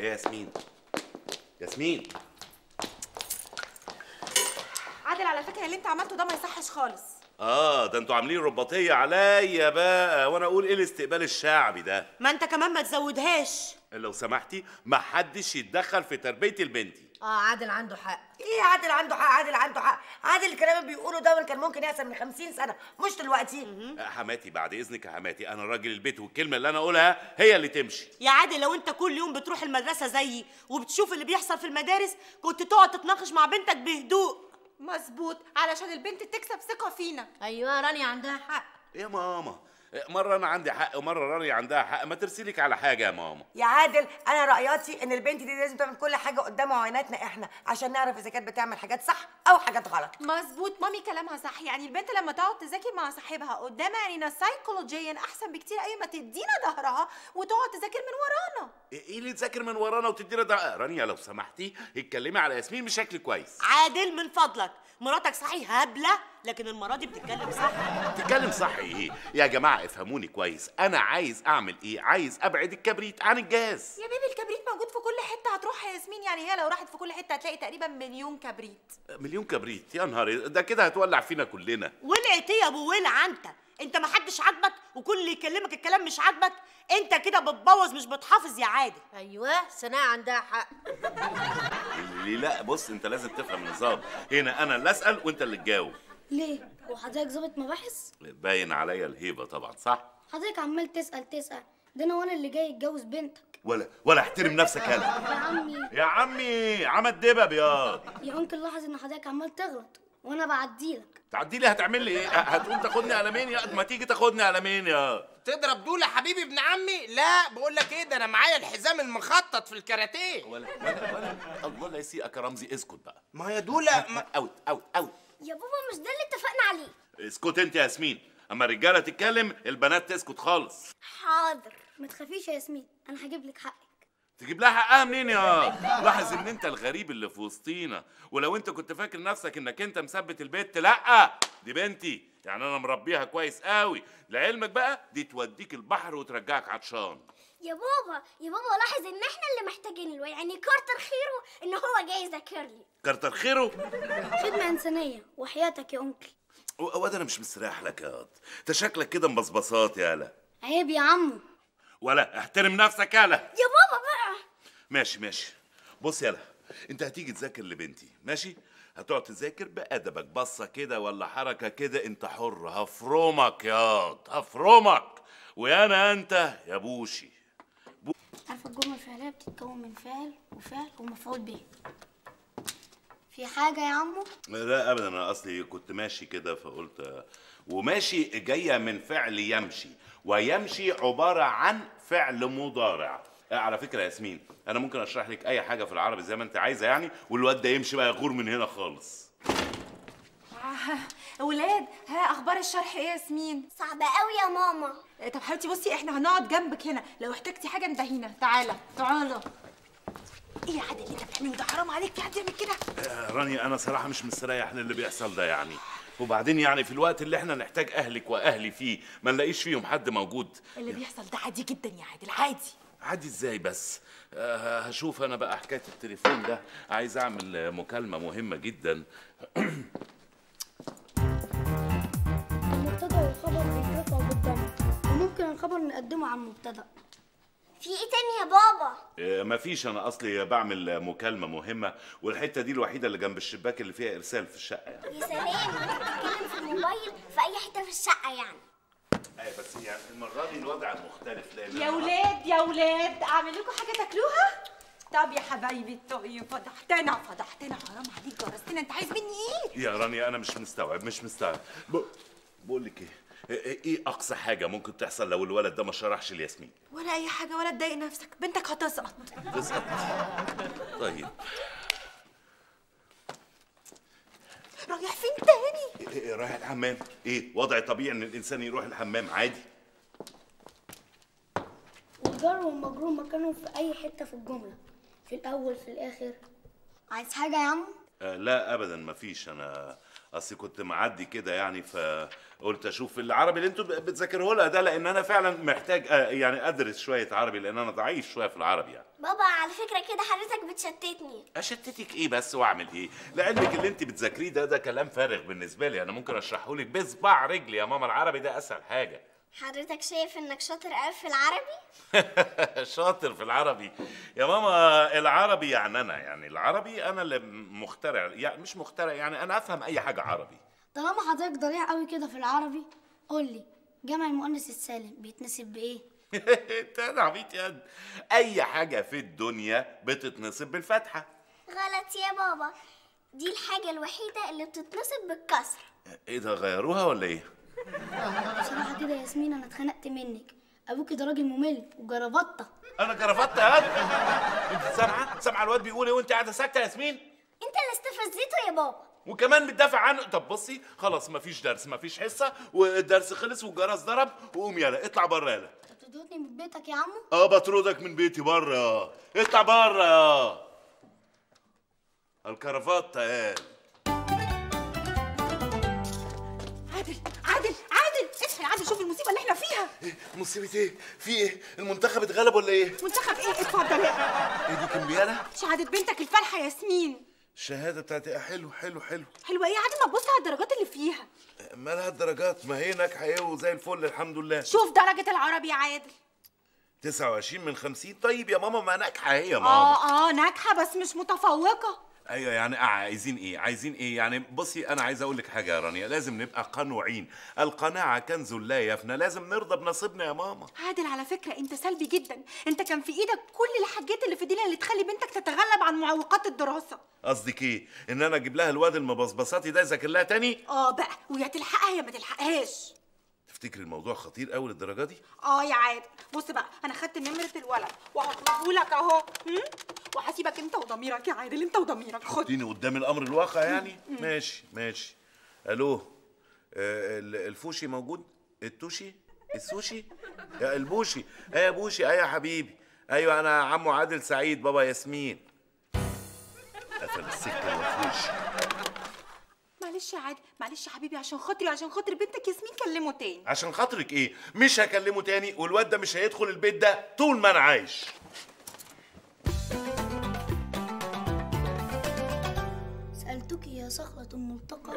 ايه ياسمين ياسمين عادل على فكره اللي انت عملته ده ما يصحش خالص اه ده انتوا عاملين رباطيه عليا بقى وانا اقول ايه الاستقبال الشعبي ده ما انت كمان ما تزودهاش لو سمحتي ما حدش يتدخل في تربيه البنتي اه عادل عنده حق ايه عادل عنده حق عادل عنده حق عادل الكلام اللي بيقوله ده كان ممكن يحصل من 50 سنه مش دلوقتي آه، حماتي بعد اذنك يا حماتي انا راجل البيت والكلمه اللي انا اقولها هي اللي تمشي يا عادل لو انت كل يوم بتروح المدرسه زيي وبتشوف اللي بيحصل في المدارس كنت تقعد تتناقش مع بنتك بهدوء مظبوط علشان البنت تكسب ثقه فينا ايوه رانيا عندها حق يا ماما مره انا عندي حق ومره رانيا عندها حق ما ترسلك على حاجه يا ماما يا عادل انا راياتي ان البنت دي لازم تعمل كل حاجه قدام عيناتنا احنا عشان نعرف اذا كانت بتعمل حاجات صح او حاجات غلط مظبوط مامي كلامها صح يعني البنت لما تقعد تذاكر مع صاحبها قدام عينينا سايكولوجيا احسن بكتير قوي ما تدينا ظهرها وتقعد تذاكر من ورانا ايه اللي تذاكر من ورانا وتدينا ده رانيا لو سمحتي اتكلمي على ياسمين بشكل كويس عادل من فضلك مراتك صحيح هبله لكن المره دي بتتكلم صح تتكلم صح ايه يا جماعه افهموني كويس انا عايز اعمل ايه عايز ابعد الكبريت عن الجاز يا بيبي الكبريت موجود في كل حته هتروح يا ياسمين يعني هي لو راحت في كل حته هتلاقي تقريبا مليون كبريت مليون كبريت يا نهار ده كده هتولع فينا كلنا ولعت ايه يا ابو ولع انت انت ما حدش عاجبك وكل اللي يكلمك الكلام مش عاجبك انت كده بتبوظ مش بتحافظ يا عادل ايوه سناء عندها حق اللي لا بص انت لازم تفهم النظام هنا انا اللي اسال وانت اللي تجاوب ليه؟ هو حضرتك ظابط مباحث؟ باين عليا الهيبه طبعا صح حضرتك عمال تسأل تسأل ده انا وانا اللي جاي اتجوز بنتك ولا ولا احترم نفسك يا انا عمي يا عمي عمل دبب يا يا انكل لاحظ ان حضرتك عمال تغلط وانا بعديلك تعدي لي هتعمل لي ايه هتقوم تاخدني على مين يا ما تيجي تاخدني على مين يا تضرب دول يا حبيبي ابن عمي لا بقول لك ايه ده انا معايا الحزام المخطط في الكاراتيه ولا ولا ولا الله لا يسيئك يا رمزي اسكت بقى ما هي دوله ما... اوت اوت اوت يا بابا مش ده اللي اتفقنا عليه اسكت انت يا ياسمين اما الرجاله تتكلم البنات تسكت خالص حاضر ما تخافيش يا ياسمين انا هجيب لك حقك تجيب لها حقها منين يا لاحظ ان انت الغريب اللي في وسطينا ولو انت كنت فاكر نفسك انك انت مثبت البيت لا دي بنتي يعني انا مربيها كويس قوي لعلمك بقى دي توديك البحر وترجعك عطشان يا بابا يا بابا لاحظ ان احنا اللي محتاجين له يعني كارتر خيره ان هو جاي يذاكر لي كتر خيره خدمة إنسانية وحياتك يا أنكل واد انا مش مستريح لك يا واد انت شكلك كده مبصبصات يالا عيب يا عمو ولا احترم نفسك يالا يا بابا بقى ماشي ماشي بص يالا انت هتيجي تذاكر لبنتي ماشي هتقعد تذاكر بأدبك بصة كده ولا حركة كده انت حر هفرمك ياض هفرمك ويانا انت يا بوشي عارفة الجملة الفعلية بتتكون من فعل وفعل ومفعول به في حاجة يا عمو؟ لا ابدا انا اصلي كنت ماشي كده فقلت وماشي جايه من فعل يمشي ويمشي عباره عن فعل مضارع على فكره يا ياسمين انا ممكن اشرح لك اي حاجه في العربي زي ما انت عايزه يعني والواد ده يمشي بقى يغور من هنا خالص ولاد ها اخبار الشرح ايه يا ياسمين صعبة قوي يا ماما طب حبيبتي بصي احنا هنقعد جنبك هنا لو احتجتي حاجه انتهينا تعالى تعالى ايه يا عادل اللي انت بتعمله ده حرام عليك في حد يعمل كده آه، رانيا انا صراحه مش مستريح للي بيحصل ده يعني وبعدين يعني في الوقت اللي احنا نحتاج اهلك واهلي فيه ما نلاقيش فيهم حد موجود اللي بيحصل ده عادي جدا يا عادل عادي عادي ازاي بس آه، هشوف انا بقى حكايه التليفون ده عايز اعمل آه، مكالمه مهمه جدا المبتدأ والخبر بيترفعوا بالضم وممكن الخبر نقدمه على المبتدأ في ايه تاني يا بابا؟ آه، مفيش انا اصلي بعمل آه، مكالمه مهمه والحته دي الوحيده اللي جنب الشباك اللي فيها ارسال في الشقه يعني يا سلام بتتكلم في الموبايل في أي حتة في الشقة يعني ايوه بس يعني المره دي الوضع مختلف لان يا ولاد يا ولاد اعمل لكم حاجه تاكلوها طب يا حبايبي طيب فضحتنا فضحتنا حرام عليك جرستنا انت عايز مني ايه يا رانيا انا مش مستوعب مش مستوعب ب... بقول لك ايه ايه إيه اقصى حاجه ممكن تحصل لو الولد ده ما شرحش لياسمين ولا اي حاجه ولا تضايق نفسك بنتك هتسقط تسقط طيب رايح فين تاني إيه إيه رايح الحمام ايه وضع طبيعي ان الانسان يروح الحمام عادي والجر والمجرور مكانهم في أي حتة في الجملة في الأول في الآخر عايز حاجة يا عمو؟ آه لا ابدا مفيش انا اصل كنت معدي كده يعني فقلت اشوف العربي اللي انتوا بتذاكروه لها ده لان انا فعلا محتاج آه، يعني ادرس شويه عربي لان انا ضعيف شويه في العربي يعني بابا على فكرة كده حضرتك بتشتتني اشتتك ايه بس واعمل ايه لعلمك اللي انت بتذاكريه ده ده كلام فارغ بالنسبه لي انا ممكن اشرحه لك بصباع رجلي يا ماما العربي ده اسهل حاجه حضرتك شايف انك شاطر قوي في العربي شاطر في العربي يا ماما العربي يعني انا يعني العربي انا اللي مخترع يعني مش مخترع يعني انا افهم اي حاجه عربي طالما حضرتك ضريع قوي كده في العربي قول لي جمع المؤنث السالم بيتنسب بايه انت انا عبيط يا قد. اي حاجه في الدنيا بتتنصب بالفتحه غلط يا بابا دي الحاجة الوحيدة اللي بتتنصب بالكسر ايه ده غيروها ولا ايه بصراحة كده يا ياسمين انا اتخنقت منك ابوك ده راجل ممل وجربطة انا كرفت يا قد. انت سامعه سامعه الواد بيقول ايه وانت قاعده ساكته يا ياسمين انت اللي استفزيته يا بابا وكمان بتدافع عنه طب بصي خلاص مفيش درس مفيش حصه والدرس خلص والجرس ضرب وقوم يلا اطلع بره يلا انت بتطردني من بيتك يا عمو اه بطردك من بيتي بره اطلع بره الكرافات قال عادل عادل عادل اصحى يا عادل شوف المصيبه اللي احنا فيها مصيبة ايه؟ في ايه؟ المنتخب اتغلب ولا ايه؟ منتخب ايه اتفضل يا ايه دي كمبياله؟ شهاده بنتك الفالحه ياسمين الشهادة بتاعتي حلو حلو حلو حلوه ايه يا عادل ما تبص على الدرجات اللي فيها مالها الدرجات؟ ما هي ناجحة ايه وزي الفل الحمد لله شوف درجه العربي يا عادل 29 من 50 طيب يا ماما ما ناجحة اهي يا ماما اه اه ناجحه بس مش متفوقه ايوه يعني آه عايزين ايه؟ عايزين ايه؟ يعني بصي انا عايز اقول لك حاجة يا رانيا لازم نبقى قنوعين القناعة كنز لا يفنى لازم نرضى بنصيبنا يا ماما عادل على فكره انت سلبي جدا انت كان في ايدك كل الحاجات اللي في الدنيا اللي تخلي بنتك تتغلب عن معوقات الدراسه قصدك ايه؟ ان انا اجيب لها الواد المبصبصاتي ده يذاكر لها تاني؟ اه بقى ويا تلحقها يا ما تلحقهاش تفتكري الموضوع خطير قوي للدرجة دي؟ اه يا عادل بص بقى انا خدت نمره الولد وهطلبه لك اهو هم؟ وهسيبك انت وضميرك يا عادل انت وضميرك خد حطيني قدام الامر الواقع يعني ماشي ماشي الو آه، ال- الفوشي موجود التوشي السوشي يا البوشي ايه يا بوشي ايه يا حبيبي ايوه انا عمو عادل سعيد بابا ياسمين قفل السكه الوحوش معلش يا عادل معلش يا حبيبي عشان خاطري عشان خاطر بنتك ياسمين كلمه تاني عشان خاطرك ايه مش هكلمه تاني والواد ده مش هيدخل البيت ده طول ما انا عايش سألتك يا صخرة ملتقى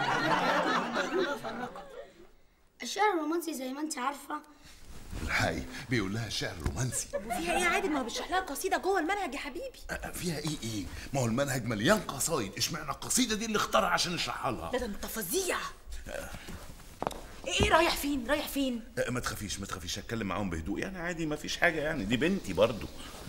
الشعر الرومانسي زي ما انت عارفة الحقي بيقول لها شعر رومانسي فيها ايه يا عادل ما هو بيشرح لها قصيده جوه المنهج يا حبيبي أه، فيها ايه ايه ما هو المنهج مليان قصايد اشمعنى القصيده دي اللي اختارها عشان نشرحها لها ده ده انت فظيع ايه رايح فين رايح فين أه، ما تخافيش ما تخافيش هتكلم معاهم بهدوء يعني عادي ما فيش حاجه يعني دي بنتي برضو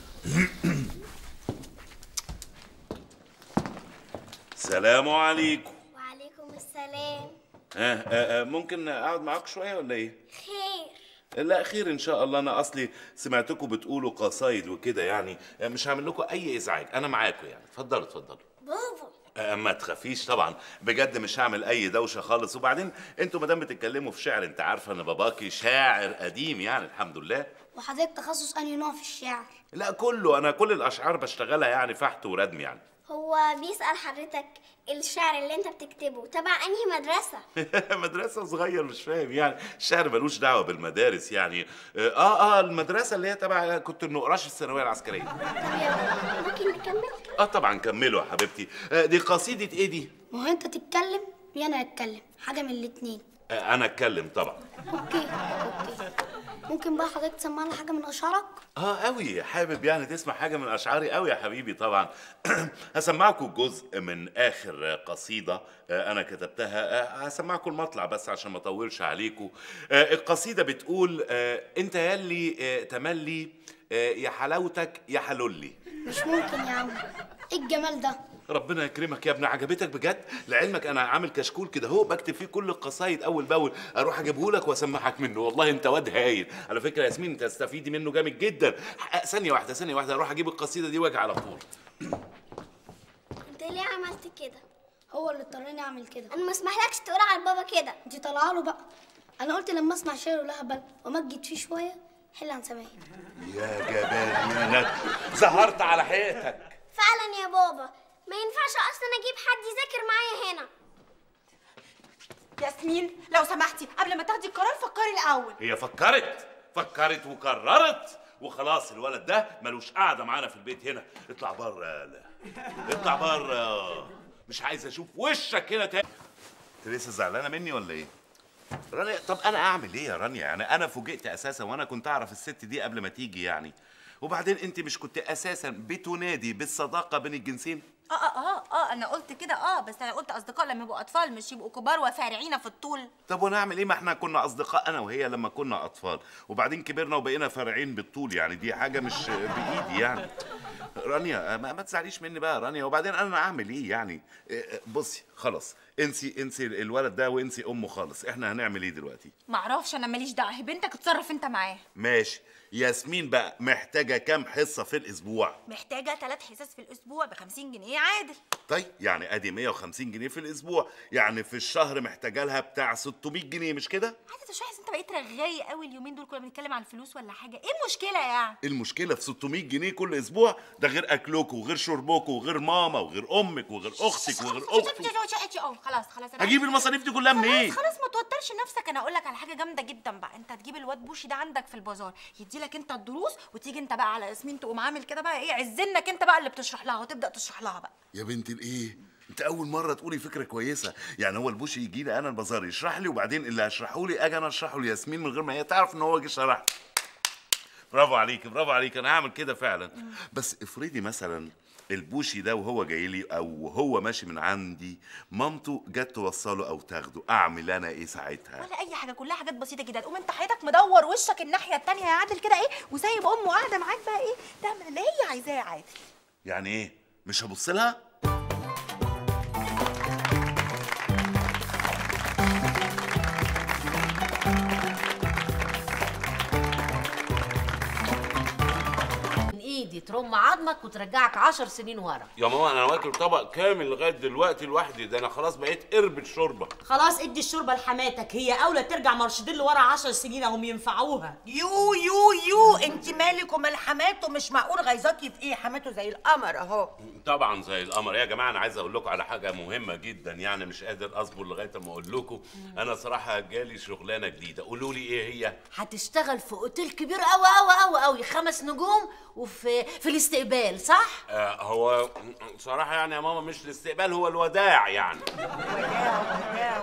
السلام عليكم وعليكم السلام ها آه آه ممكن اقعد معاك شويه ولا ايه خير لا خير ان شاء الله انا اصلي سمعتكم بتقولوا قصايد وكده يعني آه، مش هعمل لكم اي ازعاج انا معاكم يعني اتفضلوا اتفضلوا بابا آه، ما تخافيش طبعا بجد مش هعمل اي دوشه خالص وبعدين انتوا مادام بتتكلموا في شعر انت عارفه ان باباكي شاعر قديم يعني الحمد لله وحضرتك تخصص أنهي نوع في الشعر لا كله انا كل الاشعار بشتغلها يعني فحت وردم يعني هو بيسأل حضرتك الشعر اللي انت بتكتبه تبع أنهي مدرسة مدرسة صغير مش فاهم يعني الشعر ملوش دعوة بالمدارس يعني اه اه المدرسة اللي هي تبع كنت النقراش في الثانوية العسكرية طب يا بابا ممكن نكمل اه طبعا كملوا يا حبيبتي آه دي قصيدة ايه دي؟ ما هو انت تتكلم يا انا اتكلم حاجة من الاتنين آه انا اتكلم طبعا اوكي اوكي ممكن بقى حضرتك تسمعنا حاجة من أشعارك اه قوي حابب يعني تسمع حاجة من اشعاري قوي يا حبيبي طبعا هسمعكم جزء من اخر قصيدة آه انا كتبتها آه هسمعكم المطلع بس عشان ما اطولش عليكم آه القصيدة بتقول آه انت ياللي آه تملي آه يا حلاوتك يا حلولي مش ممكن يا عم ايه الجمال ده ربنا يكرمك يا ابني عجبتك بجد لعلمك انا عامل كشكول كده اهو بكتب فيه كل القصايد اول باول اروح اجيبه لك واسمعك منه والله انت واد هايل على فكره يا ياسمين انت تستفيدي منه جامد جدا ح- ثانيه واحده ثانيه واحده اروح اجيب القصيده دي واجي على طول انت ليه عملت كده هو اللي اضطرني اعمل كده انا ما اسمحلكش تقول على بابا كده انت طالعه له بقى انا قلت لما اسمع شعره لهبل وامجد فيه شويه حل عن سماعي يا جبان يا ند ظهرت على حقيقتك فعلا يا بابا ما ينفعش اصلا اجيب حد يذاكر معايا هنا ياسمين لو سمحتي قبل ما تاخدي القرار فكري الاول هي فكرت فكرت وقررت وخلاص الولد ده ملوش قاعده معانا في البيت هنا اطلع بره يالا اطلع بره مش عايز اشوف وشك هنا تاني انت لسه زعلانه مني ولا ايه رانيا طب انا اعمل ايه يا رانيا يعني انا فوجئت اساسا وانا كنت اعرف الست دي قبل ما تيجي يعني وبعدين انت مش كنت اساسا بتنادي بالصداقه بين الجنسين اه اه اه اه انا قلت كده اه بس انا قلت اصدقاء لما يبقوا اطفال مش يبقوا كبار وفارعين في الطول طب ونعمل ايه ما احنا كنا اصدقاء انا وهي لما كنا اطفال وبعدين كبرنا وبقينا فرعين بالطول يعني دي حاجه مش بايدي يعني رانيا ما, ما تزعليش مني بقى رانيا وبعدين انا اعمل ايه يعني إيه، بصي خلاص انسي انسي الولد ده وانسي امه خالص احنا هنعمل ايه دلوقتي معرفش انا ماليش دعوه هي بنتك اتصرف انت معاه ماشي ياسمين بقى محتاجه كام حصه في الاسبوع محتاجه ثلاث حصص في الاسبوع ب 50 جنيه عادل طيب يعني ادي 150 جنيه في الاسبوع يعني في الشهر محتاجه لها بتاع 600 جنيه مش كده عادل مش حاسس انت بقيت رغاي قوي اليومين دول كنا بنتكلم عن الفلوس ولا حاجه ايه المشكله يعني المشكله في 600 جنيه كل اسبوع ده غير اكلكم وغير شربكم وغير ماما وغير امك وغير اختك وغير اختك خلاص خلاص أنا هجيب المصاريف دي كلها منين خلاص خلاص ما توترش نفسك انا اقول لك على حاجه جامده جدا بقى انت هتجيب الواد بوشي ده عندك في البازار يدي لك انت الدروس وتيجي انت بقى على ياسمين تقوم عامل كده بقى ايه عزنك انت بقى اللي بتشرح لها وتبدا تشرح لها بقى يا بنت الايه انت اول مره تقولي فكره كويسه يعني هو البوشي يجي لي انا البازار يشرح لي وبعدين اللي هشرحه لي اجي انا اشرحه لياسمين من غير ما هي تعرف ان هو جه شرح برافو عليك برافو عليك انا هعمل كده فعلا بس افرضي مثلا البوشي ده وهو جاي لي او هو ماشي من عندي مامته جت توصله او تاخده اعمل انا ايه ساعتها ولا اي حاجه كلها حاجات بسيطه جدا تقوم انت حياتك مدور وشك الناحيه التانية يا عادل كده ايه وسايب امه قاعده معاك بقى ايه تعمل اللي هي عايزاه يا عادل يعني ايه مش هبص لها من ايدي ترم عظمك وترجعك عشر سنين ورا يا ماما انا واكل طبق كامل لغايه دلوقتي لوحدي ده انا خلاص بقيت قربة شوربه خلاص ادي الشوربه لحماتك هي اولى ترجع مرشدين لورا عشر سنين اهم ينفعوها يو يو يو انت مالك ومال حماته مش معقول غيظاكي في ايه حماته زي القمر اهو طبعا زي القمر يا جماعه انا عايز اقول لكم على حاجه مهمه جدا يعني مش قادر اصبر لغايه ما اقول لكم انا صراحه جالي شغلانه جديده قولوا لي ايه هي هتشتغل في اوتيل كبير قوي قوي قوي قوي خمس نجوم وفي في الاستقبال صح آه هو صراحه يعني يا ماما مش الاستقبال هو الوداع يعني وداع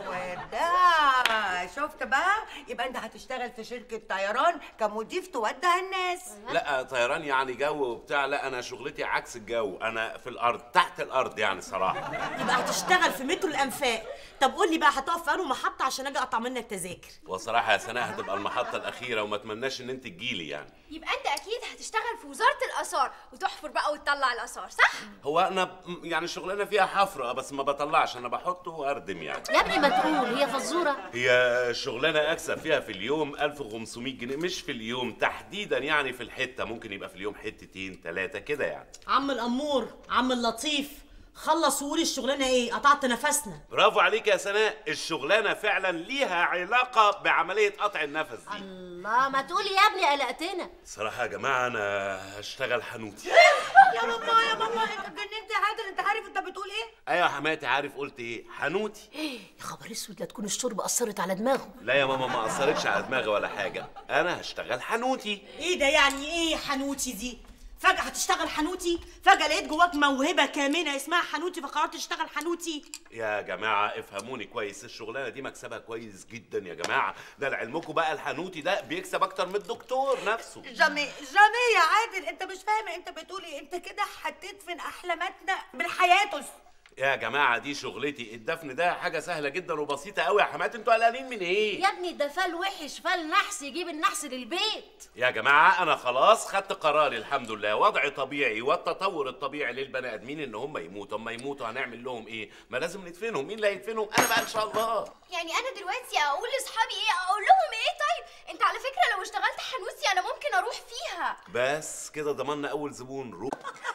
وداع شفت بقى يبقى انت هتشتغل في شركه طيران كمضيف تودع الناس لا طيران يعني جو وبتاع لا انا شغلتي عكس الجو انا في الارض تحت الارض يعني صراحه يبقى هتشتغل في مترو الانفاق طب قول لي بقى هتقف في انهي محطه عشان اجي اقطع منك تذاكر وصراحه يا سناء هتبقى المحطه الاخيره وما اتمناش ان انت تجيلي يعني يبقى انت اكيد هتشتغل في وزاره الاثار وتحفر بقى وتطلع الاثار صح هو انا ب- يعني الشغلانه فيها حفره بس ما بطلعش انا بحطه واردم يعني يا ابني ما تقول هي فزوره هي شغلانه اكسب فيها في اليوم 1500 جنيه مش في اليوم تحديدا يعني في الحته ممكن يبقى في اليوم حتتين ثلاثه كده يعني عم الامور عم اللطيف خلص وقول الشغلانه ايه قطعت نفسنا برافو عليك يا سناء الشغلانه فعلا ليها علاقه بعمليه قطع النفس دي الله ما تقول يا ابني قلقتنا صراحه يا جماعه انا هشتغل حنوتي يا ماما يا ماما انت اتجننت يا عادل انت عارف انت بتقول ايه ايوه يا حماتي عارف قلت ايه حنوتي يا خبر اسود لا تكون الشرب اثرت على دماغه لا يا ماما ما اثرتش على دماغي ولا حاجه انا هشتغل حنوتي ايه ده يعني ايه حنوتي دي فجأة هتشتغل حنوتي فجأة لقيت جواك موهبة كامنة اسمها حنوتي فقررت تشتغل حنوتي يا جماعة افهموني كويس الشغلانة دي مكسبها كويس جدا يا جماعة ده لعلمكم بقى الحنوتي ده بيكسب أكتر من الدكتور نفسه جامي جامي يا عادل انت مش فاهم انت بتقول ايه انت كده هتدفن احلاماتنا بالحياتس يا جماعة دي شغلتي الدفن ده حاجة سهلة جدا وبسيطة قوي يا حمات انتوا قلقانين من ايه؟ يا ابني ده فال وحش فال نحس يجيب النحس للبيت يا جماعة أنا خلاص خدت قراري الحمد لله وضع طبيعي والتطور الطبيعي للبني آدمين إن هم يموتوا، أما يموتوا هنعمل لهم إيه؟ ما لازم ندفنهم، مين اللي هيدفنهم؟ أنا بقى إن شاء الله. يعني انا دلوقتي اقول لاصحابي ايه اقول لهم ايه طيب انت على فكره لو اشتغلت حنوتي انا ممكن اروح فيها بس كده ضمننا أول زبون روح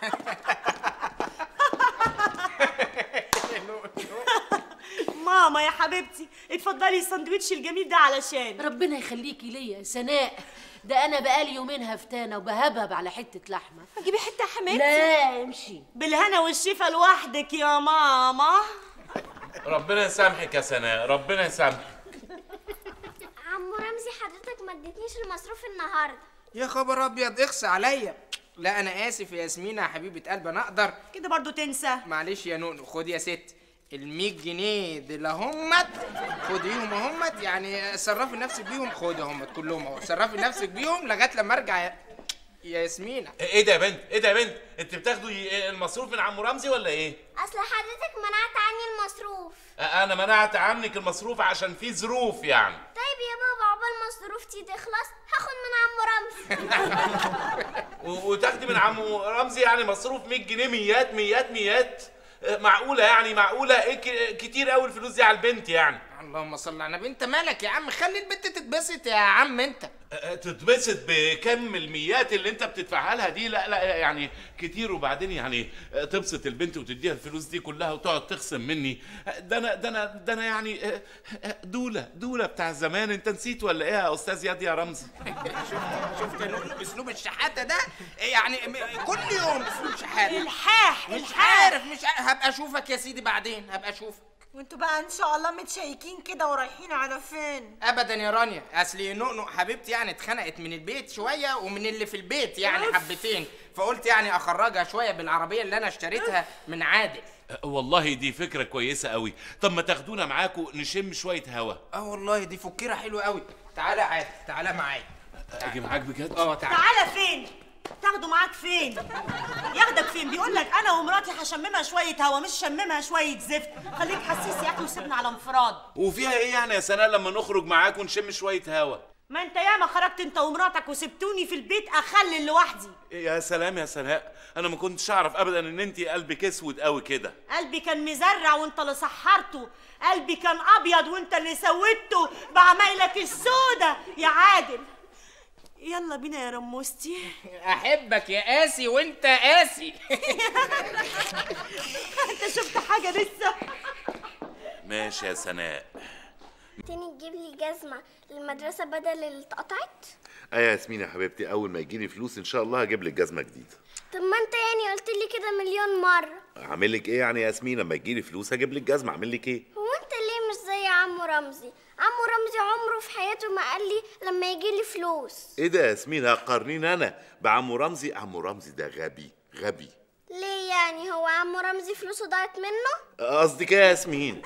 ماما يا حبيبتي اتفضلي الساندوتش الجميل ده علشان ربنا يخليكي ليا يا سناء ده انا بقالي يومين هفتانه وبهبهب على حته لحمه جيبي حته يا حماتي لا امشي بالهنا والشفا لوحدك يا ماما ربنا يسامحك يا سناء ربنا يسامحك عمو رمزي حضرتك ما اديتنيش المصروف النهارده يا خبر ابيض اخصى عليا لا انا اسف يا ياسمينة يا حبيبه قلب انا اقدر كده برضو تنسى معلش يا نونو خد يا ست ال 100 جنيه دول همت خديهم همت يعني صرفي نفسك بيهم خدي همت كلهم اهو صرفي نفسك بيهم لغايه لما ارجع يا يا ياسمينة ايه ده يا بنت ايه ده يا بنت انت بتاخدوا ي- المصروف من عم رمزي ولا ايه اصل حضرتك منعت عني المصروف انا منعت عنك المصروف عشان في ظروف يعني طيب يا بابا عقبال مصروفتي تخلص هاخد من عمو رمزي و- وتاخدي من عم رمزي يعني مصروف 100 جنيه ميات ميات ميات آه، معقوله يعني معقوله ايه ك- كتير قوي الفلوس دي على البنت يعني اللهم صل على النبي انت مالك يا عم خلي البنت تتبسط يا عم انت آه، تتبسط بكم الميات اللي انت بتدفعها لها دي لا لا يعني كتير وبعدين يعني آه، تبسط البنت وتديها الفلوس دي كلها وتقعد تخصم مني آه، ده انا ده انا ده انا يعني آه، آه، دوله دوله بتاع زمان انت نسيت ولا ايه يا استاذ ياد يا رمزي شفت يا نونو اسلوب الشحاته ده يعني م- كل يوم اسلوب شحاته الحاح مش الحاح عارف مش عارف هبقى اشوفك يا سيدي بعدين هبقى اشوفك وانتوا بقى ان شاء الله متشيكين كده ورايحين على فين ابدا يا رانيا اصل نؤنؤ حبيبتي يعني اتخنقت من البيت شويه ومن اللي في البيت يعني حبتين فقلت يعني اخرجها شويه بالعربيه اللي انا اشتريتها من عادل آه، والله دي فكره كويسه قوي طب ما تاخدونا معاكم نشم شويه هوا اه والله دي فكره حلوه قوي تعالى عادل تعالى معايا اجي معاك بجد اه تعالى تعالى فين تاخده معاك فين ياخدك فين بيقول لك انا ومراتي هشممها شويه هوا مش شممها شويه زفت خليك حسيس يا اخي وسيبنا على انفراد وفيها ايه يعني يا سناء لما نخرج معاك ونشم شويه هوا ما انت ياما خرجت انت ومراتك وسبتوني في البيت اخلل لوحدي يا سلام يا سناء انا ما كنتش اعرف ابدا ان انت قلبك اسود قوي كده قلبي كان مزرع وانت اللي سحرته قلبي كان ابيض وانت اللي سودته بعمايلك السودة يا عادل يلا بينا يا رموستي احبك يا قاسي وانت قاسي انت شفت حاجه لسه ماشي يا سناء تاني تجيب لي جزمة للمدرسة بدل اللي اتقطعت ايه يا ياسمين يا حبيبتي اول ما يجيني فلوس ان شاء الله هجيب لك جزمه جديده طب ما انت يعني قلت لي كده مليون مرة اعمل لك ايه يعني يا ياسمين لما يجيلي فلوس هجيب لك جزمه اعمل لك ايه هو انت ليه مش زي عمو رمزي عمو رمزي عمره في حياته ما قال لي لما يجي لي فلوس ايه ده يا ياسمين هتقارنيني انا بعمو رمزي عمو رمزي ده غبي غبي ليه يعني هو عمو رمزي فلوسه ضاعت منه قصدك ايه يا ياسمين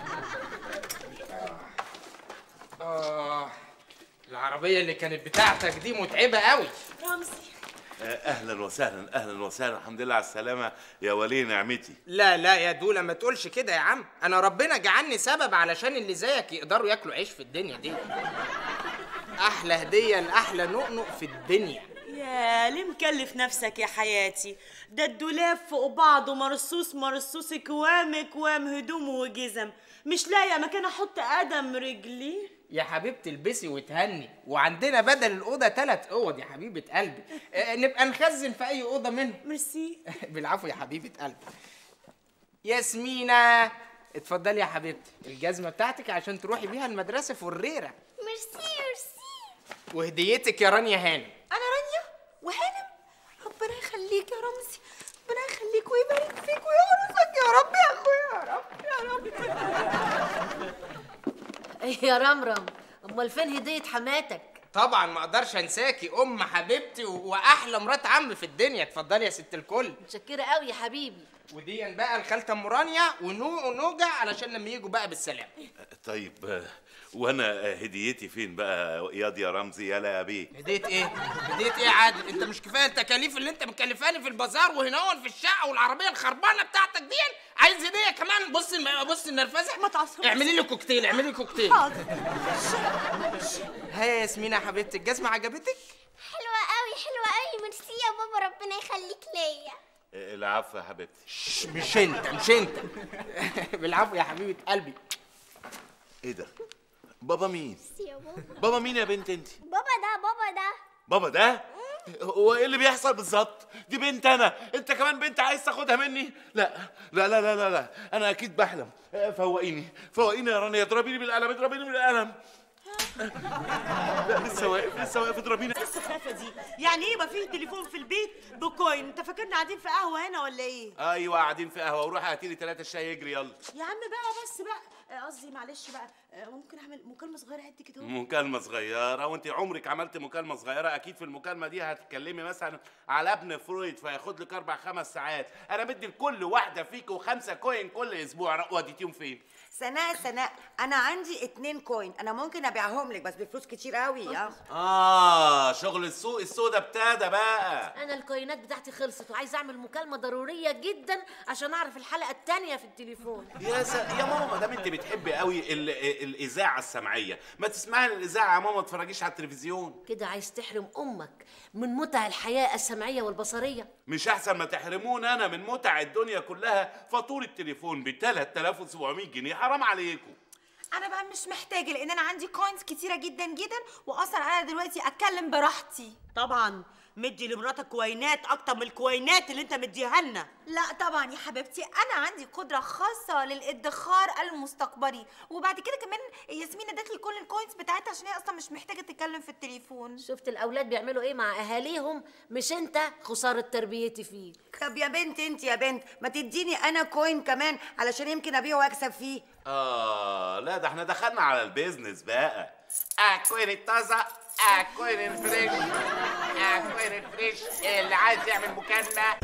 اه العربيه اللي كانت بتاعتك دي متعبه قوي رمزي آه، اهلا وسهلا اهلا وسهلا الحمد لله على السلامه يا ولي نعمتي لا لا يا دولة ما تقولش كده يا عم انا ربنا جعلني سبب علشان اللي زيك يقدروا ياكلوا عيش في الدنيا دي احلى هديه لاحلى نؤنؤ في الدنيا يا ليه مكلف نفسك يا حياتي ده الدولاب فوق بعضه مرصوص مرصوص كوام كوام هدوم وجزم مش لاقيه مكان احط قدم رجلي يا حبيبتي البسي وتهني وعندنا بدل الاوضه ثلاث اوض يا حبيبه قلبي آه، نبقى نخزن في اي اوضه منهم ميرسي بالعفو يا حبيبه قلبي ياسمينة اتفضلي يا حبيبتي الجزمه بتاعتك عشان تروحي بيها المدرسه فريره ميرسي ميرسي وهديتك يا رانيا هانم انا رانيا وهانم ربنا يخليك يا رمزي ربنا يخليك ويبارك فيك ويعرفك يا رب يا اخويا يا رب يا رب يا رمرم امال فين هديه حماتك طبعا ما اقدرش انساكي ام حبيبتي و- واحلى مرات عم في الدنيا اتفضلي يا ست الكل متشكره قوي يا حبيبي ودي بقى الخالته ام رانيا ونو ونوجع علشان لما يجوا بقى بالسلام طيب آه، وانا آه، هديتي فين بقى ياض يا رمزي يلا يا بيه هديت ايه هديت ايه يا عادل انت مش كفايه التكاليف اللي انت مكلفاني في البازار وهنا في الشقه والعربيه الخربانه بتاعتك دي عايز هديه كمان بص الم- بص النرفزه ما تعصبش. اعملي لي كوكتيل اعملي لي كوكتيل حاضر ها يا ياسمين يا حبيبتي الجزمه عجبتك حلوة قوي حلوة قوي ميرسي يا بابا ربنا يخليك ليا آه، العفو يا حبيبتي شش، مش انت مش انت بالعفو يا حبيبه قلبي ايه ده بابا مين ميرسي يا بابا بابا مين يا بنت انت بابا ده بابا ده بابا ده هو ايه اللي بيحصل بالظبط دي بنت انا انت كمان بنت عايز تاخدها مني لا لا لا لا لا, لا. انا اكيد بحلم آه، فوقيني فوقيني يا رانيا اضربيني بالقلم اضربيني بالقلم لا لسه واقف لسه واقف اضربيني السخافه دي يعني ايه يبقى فيه تليفون في البيت بكوين انت فاكرنا قاعدين في قهوه هنا ولا ايه ايوه قاعدين في قهوه وروح هاتي لي ثلاثه شاي يجري يلا يا عم بقى بس بقى آه، قصدي معلش بقى آه، ممكن اعمل مكالمه صغيره حته كده اهو؟ مكالمة صغيرة وانت عمرك عملت مكالمة صغيرة اكيد في المكالمة دي هتتكلمي مثلا على ابن فرويد فياخد لك اربع خمس ساعات انا بدي لكل واحدة فيكم خمسة كوين كل اسبوع وديتيهم فين سناء سناء انا عندي اتنين كوين انا ممكن ابيعهم لك بس بفلوس كتير قوي اه اه شغل السوق السودا ابتدى بقى انا الكوينات بتاعتي خلصت وعايزه اعمل مكالمه ضروريه جدا عشان اعرف الحلقه التانية في التليفون يا س... يا ماما ما دام انت بتحبي قوي ال... الاذاعه السمعيه ما تسمعي الاذاعه يا ماما ما تتفرجيش على التلفزيون كده عايز تحرم امك من متع الحياه السمعيه والبصريه مش احسن ما تحرمون انا من متع الدنيا كلها فاتوره التليفون ب 3700 جنيه حرام عليكم انا بقى مش محتاجه لان انا عندي كوينز كتيره جدا جدا واصلا انا دلوقتي اتكلم براحتي طبعا مدي لمراتك كوينات اكتر من الكوينات اللي انت مديها لنا لا طبعا يا حبيبتي انا عندي قدره خاصه للادخار المستقبلي وبعد كده كمان ياسمين ادت لي كل الكوينز بتاعتها عشان هي اصلا مش محتاجه تتكلم في التليفون شفت الاولاد بيعملوا ايه مع اهاليهم مش انت خساره تربيتي فيك طب يا بنت انت يا بنت ما تديني انا كوين كمان علشان يمكن ابيعه واكسب فيه اه لا ده احنا دخلنا على البيزنس بقى اكوين الطازه اكوين الفريش اكوين الفريش اللي عايز يعمل مكالمه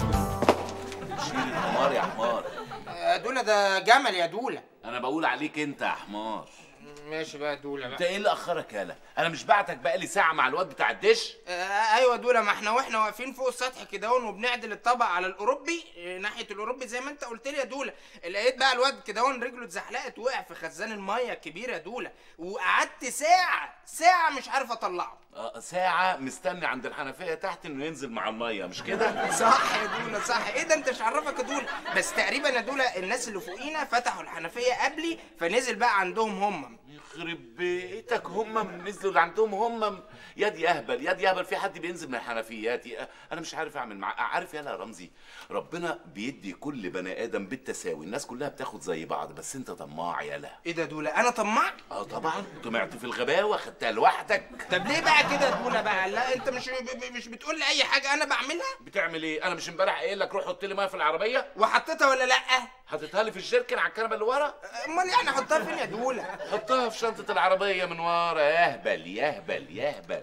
شيل الحمار يا حمار آه، دولا ده جمل يا دولا انا بقول عليك انت يا حمار ماشي بقى دولا انت بقى ايه اللي اخرك يالا انا مش بعتك بقالي ساعه مع الواد بتاع الدش آه ايوه دولا ما احنا واحنا واقفين فوق السطح كده اهون وبنعدل الطبق على الاوروبي آه، ناحيه الاوروبي زي ما انت قلت لي يا دولا لقيت بقى الواد كده اهون رجله اتزحلقت وقع في خزان الميه الكبير يا دولا وقعدت ساعه ساعه مش عارف اطلعه آه ساعه مستني عند الحنفيه تحت انه ينزل مع الميه مش كده صح يا دولا صح ايه ده انت مش عرفك يا دولا بس تقريبا يا دولا الناس اللي فوقينا فتحوا الحنفيه قبلي فنزل بقى عندهم هم يخرب بيتك هم نزلوا اللي عندهم هم يا دي اهبل يا دي اهبل في حد بينزل من الحنفيات يا- انا مش عارف اعمل مع عارف يالا يا رمزي ربنا بيدي كل بني ادم بالتساوي الناس كلها بتاخد زي بعض بس انت طماع يالا ايه ده دولا انا طماع اه طبعا طمعت في الغباوه خدتها لوحدك طب ليه بقى كده يا دولا بقى لا انت مش ب- مش بتقول لي اي حاجه انا بعملها بتعمل ايه انا مش امبارح قايل لك روح حط لي ميه في العربيه وحطيتها ولا لا حطيتها لي في الجيركن على الكنبه اللي ورا امال يعني احطها فين يا دولا حطها في شنطه العربيه من ورا يهبل يهبل يهبل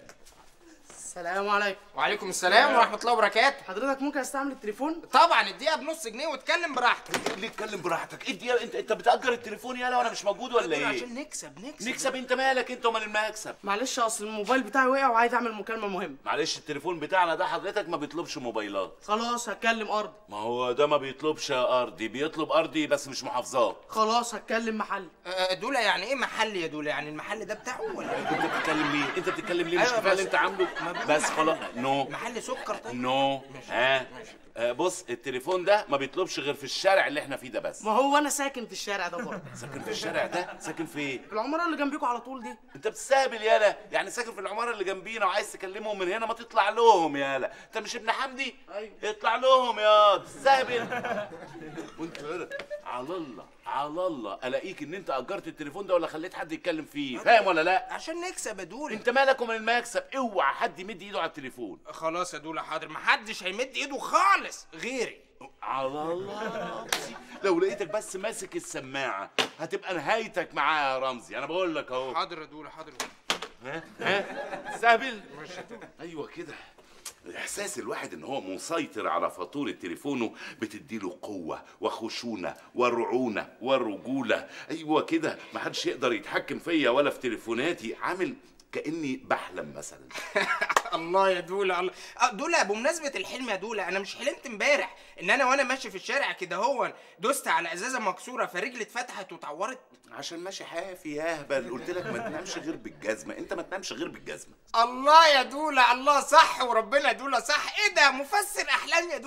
السلام عليكم وعليكم السلام ورحمه الله وبركاته حضرتك ممكن استعمل التليفون طبعا الدقيقه بنص جنيه واتكلم براحتك اللي اتكلم براحتك انت يا انت انت بتاجر التليفون يالا وانا مش موجود ولا ايه عشان نكسب نكسب نكسب انت مالك انت ومال المكسب معلش اصل الموبايل بتاعي وقع وعايز اعمل مكالمه مهمه معلش التليفون بتاعنا ده حضرتك ما بيطلبش موبايلات خلاص هتكلم ارض ما هو ده ما بيطلبش ارضي بيطلب ارضي بس مش محافظات خلاص هتكلم محل آه، دولا يعني ايه محل يا دولا يعني المحل ده بتاعه ولا انت بتتكلم ليه انت بتتكلم ليه مش أيوة كفايه اللي بس- انت عامله ما بقول بس محل. خلاص نو محل سكر طيب نو ها آه، بص التليفون ده ما بيطلبش غير في الشارع اللي احنا فيه ده بس ما هو انا ساكن في الشارع ده برضه ساكن في الشارع ده ساكن فين في العماره اللي جنبيكم على طول دي انت بتستهبل يالا يعني ساكن في العماره اللي جنبينا وعايز تكلمهم من هنا ما تطلع لهم يالا انت مش ابن حمدي ايوه اطلع لهم يا تستهبل وانت هنا على الله على الله الاقيك ان انت اجرت التليفون ده ولا خليت حد يتكلم فيه فاهم ولا لا عشان نكسب يا دولا انت مالك ومن المكسب اوعى حد يمد ايده على التليفون خلاص يا دولا حاضر محدش هيمد ايده خالص غيري على الله رمزي لو لقيتك بس ماسك السماعه هتبقى نهايتك معايا يا رمزي انا بقول لك اهو حاضر يا دولا حاضر ها ها تستهبل ايوه كده احساس الواحد ان هو مسيطر على فاتوره تليفونه بتديله قوه وخشونه ورعونه ورجوله ايوه كده محدش يقدر يتحكم فيا ولا في تليفوناتي عامل كاني بحلم مثلا الله يا دولا الله آه، دولا بمناسبة الحلم يا دولا أنا مش حلمت امبارح إن أنا وأنا ماشي في الشارع كده هو دوست على إزازة مكسورة فرجلي اتفتحت واتعورت عشان ماشي حافي يا اهبل قلت لك ما تنامش غير بالجزمه انت ما تنامش غير بالجزمه الله يا دولا الله صح وربنا يا دولا صح إيه ده مفسر أحلام يا دولا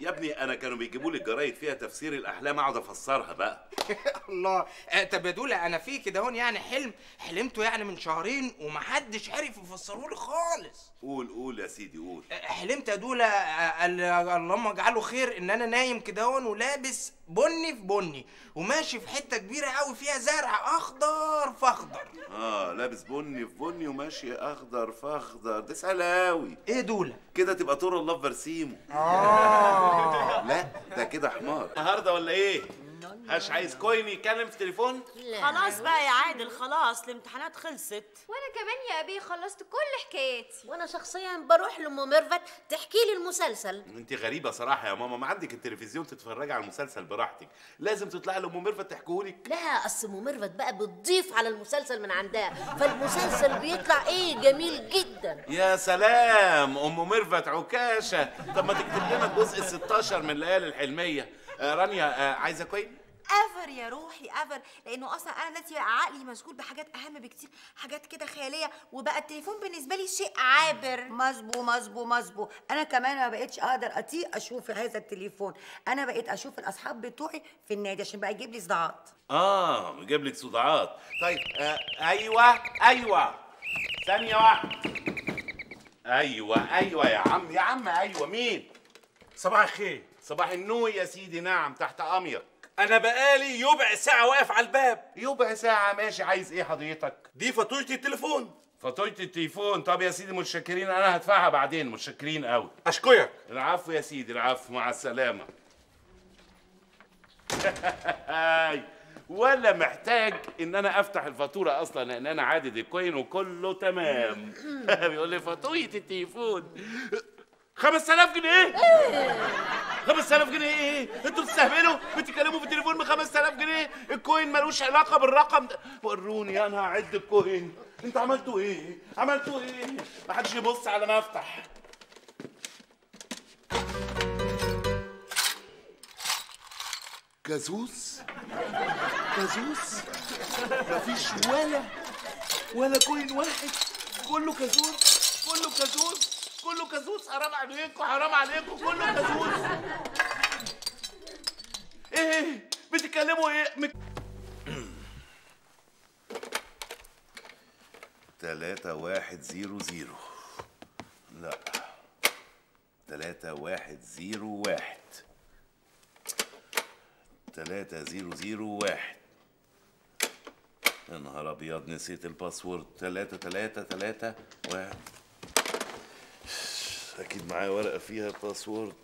يا ابني انا كانوا بيجيبوا لي الجرايد فيها تفسير الاحلام اقعد افسرها بقى الله آه، طب يا دولا انا في كده هون يعني حلم حلمته يعني من شهرين ومحدش عرف يفسره لي خالص قول قول يا سيدي قول آه، حلمت يا دولا آه، ال- اللهم اجعله خير ان انا نايم كده هون ولابس بني في بني وماشي في حته كبيره قوي فيها زرع اخضر فاخضر اه لابس بني في بني وماشي اخضر فاخضر ده سهل قوي ايه دولا كده تبقى طور الله في برسيمه اه لا ده كده حمار النهارده ولا ايه هاش عايز كوين يتكلم في تليفون خلاص بقى يا عادل خلاص الامتحانات خلصت وانا كمان يا ابي خلصت كل حكايتي وانا شخصيا بروح لام ميرفت تحكي لي المسلسل انت غريبه صراحه يا ماما ما عندك التلفزيون تتفرجي على المسلسل براحتك لازم تطلعي لام ميرفت تحكيهولك لا اصل ام ميرفت بقى بتضيف على المسلسل من عندها فالمسلسل بيطلع ايه جميل جدا يا سلام ام ميرفت عكاشه طب ما تكتب لنا الجزء ال 16 من الليالي الحلميه آه رانيا آه عايزه كوين افر يا روحي افر لانه اصلا انا دلوقتي عقلي مشغول بحاجات اهم بكتير حاجات كده خياليه وبقى التليفون بالنسبه لي شيء عابر مظبو مظبو مظبو انا كمان ما بقتش اقدر اطيق اشوف هذا التليفون انا بقيت اشوف الاصحاب بتوعي في النادي عشان بقى يجيب لي صداعات اه بيجيب لك صداعات طيب آه ايوه ايوه ثانيه واحده ايوه ايوه يا عم يا عم ايوه مين صباح الخير صباح النور يا سيدي نعم تحت امرك انا بقالي يبع ساعه واقف على الباب يبقى ساعه ماشي عايز ايه حضرتك دي فاتوره التليفون فاتوره التليفون طب يا سيدي متشكرين انا هدفعها بعدين متشكرين قوي اشكرك العفو يا سيدي العفو مع السلامه ولا محتاج ان انا افتح الفاتوره اصلا لان انا عادد الكوين وكله تمام بيقول لي فاتوره التليفون 5000 جنيه 5000 جنيه ايه انتوا بتستهبلوا بتتكلموا في التليفون ب 5000 جنيه الكوين ملوش علاقه بالرقم ده وروني انا هعد الكوين انتوا عملتوا ايه عملتوا ايه ما حدش يبص على ما افتح كازوس كازوس مفيش ولا ولا كوين واحد كله كازوز كله كازوز كله كازوز حرام عليكم حرام عليكم كله كازوز ايه بتتكلموا ايه مت... تلاتة واحد زيرو زيرو لا تلاتة واحد زيرو واحد تلاتة زيرو زيرو واحد يا نهار ابيض نسيت الباسورد تلاتة تلاتة تلاتة واحد اكيد معايا ورقة فيها الباسورد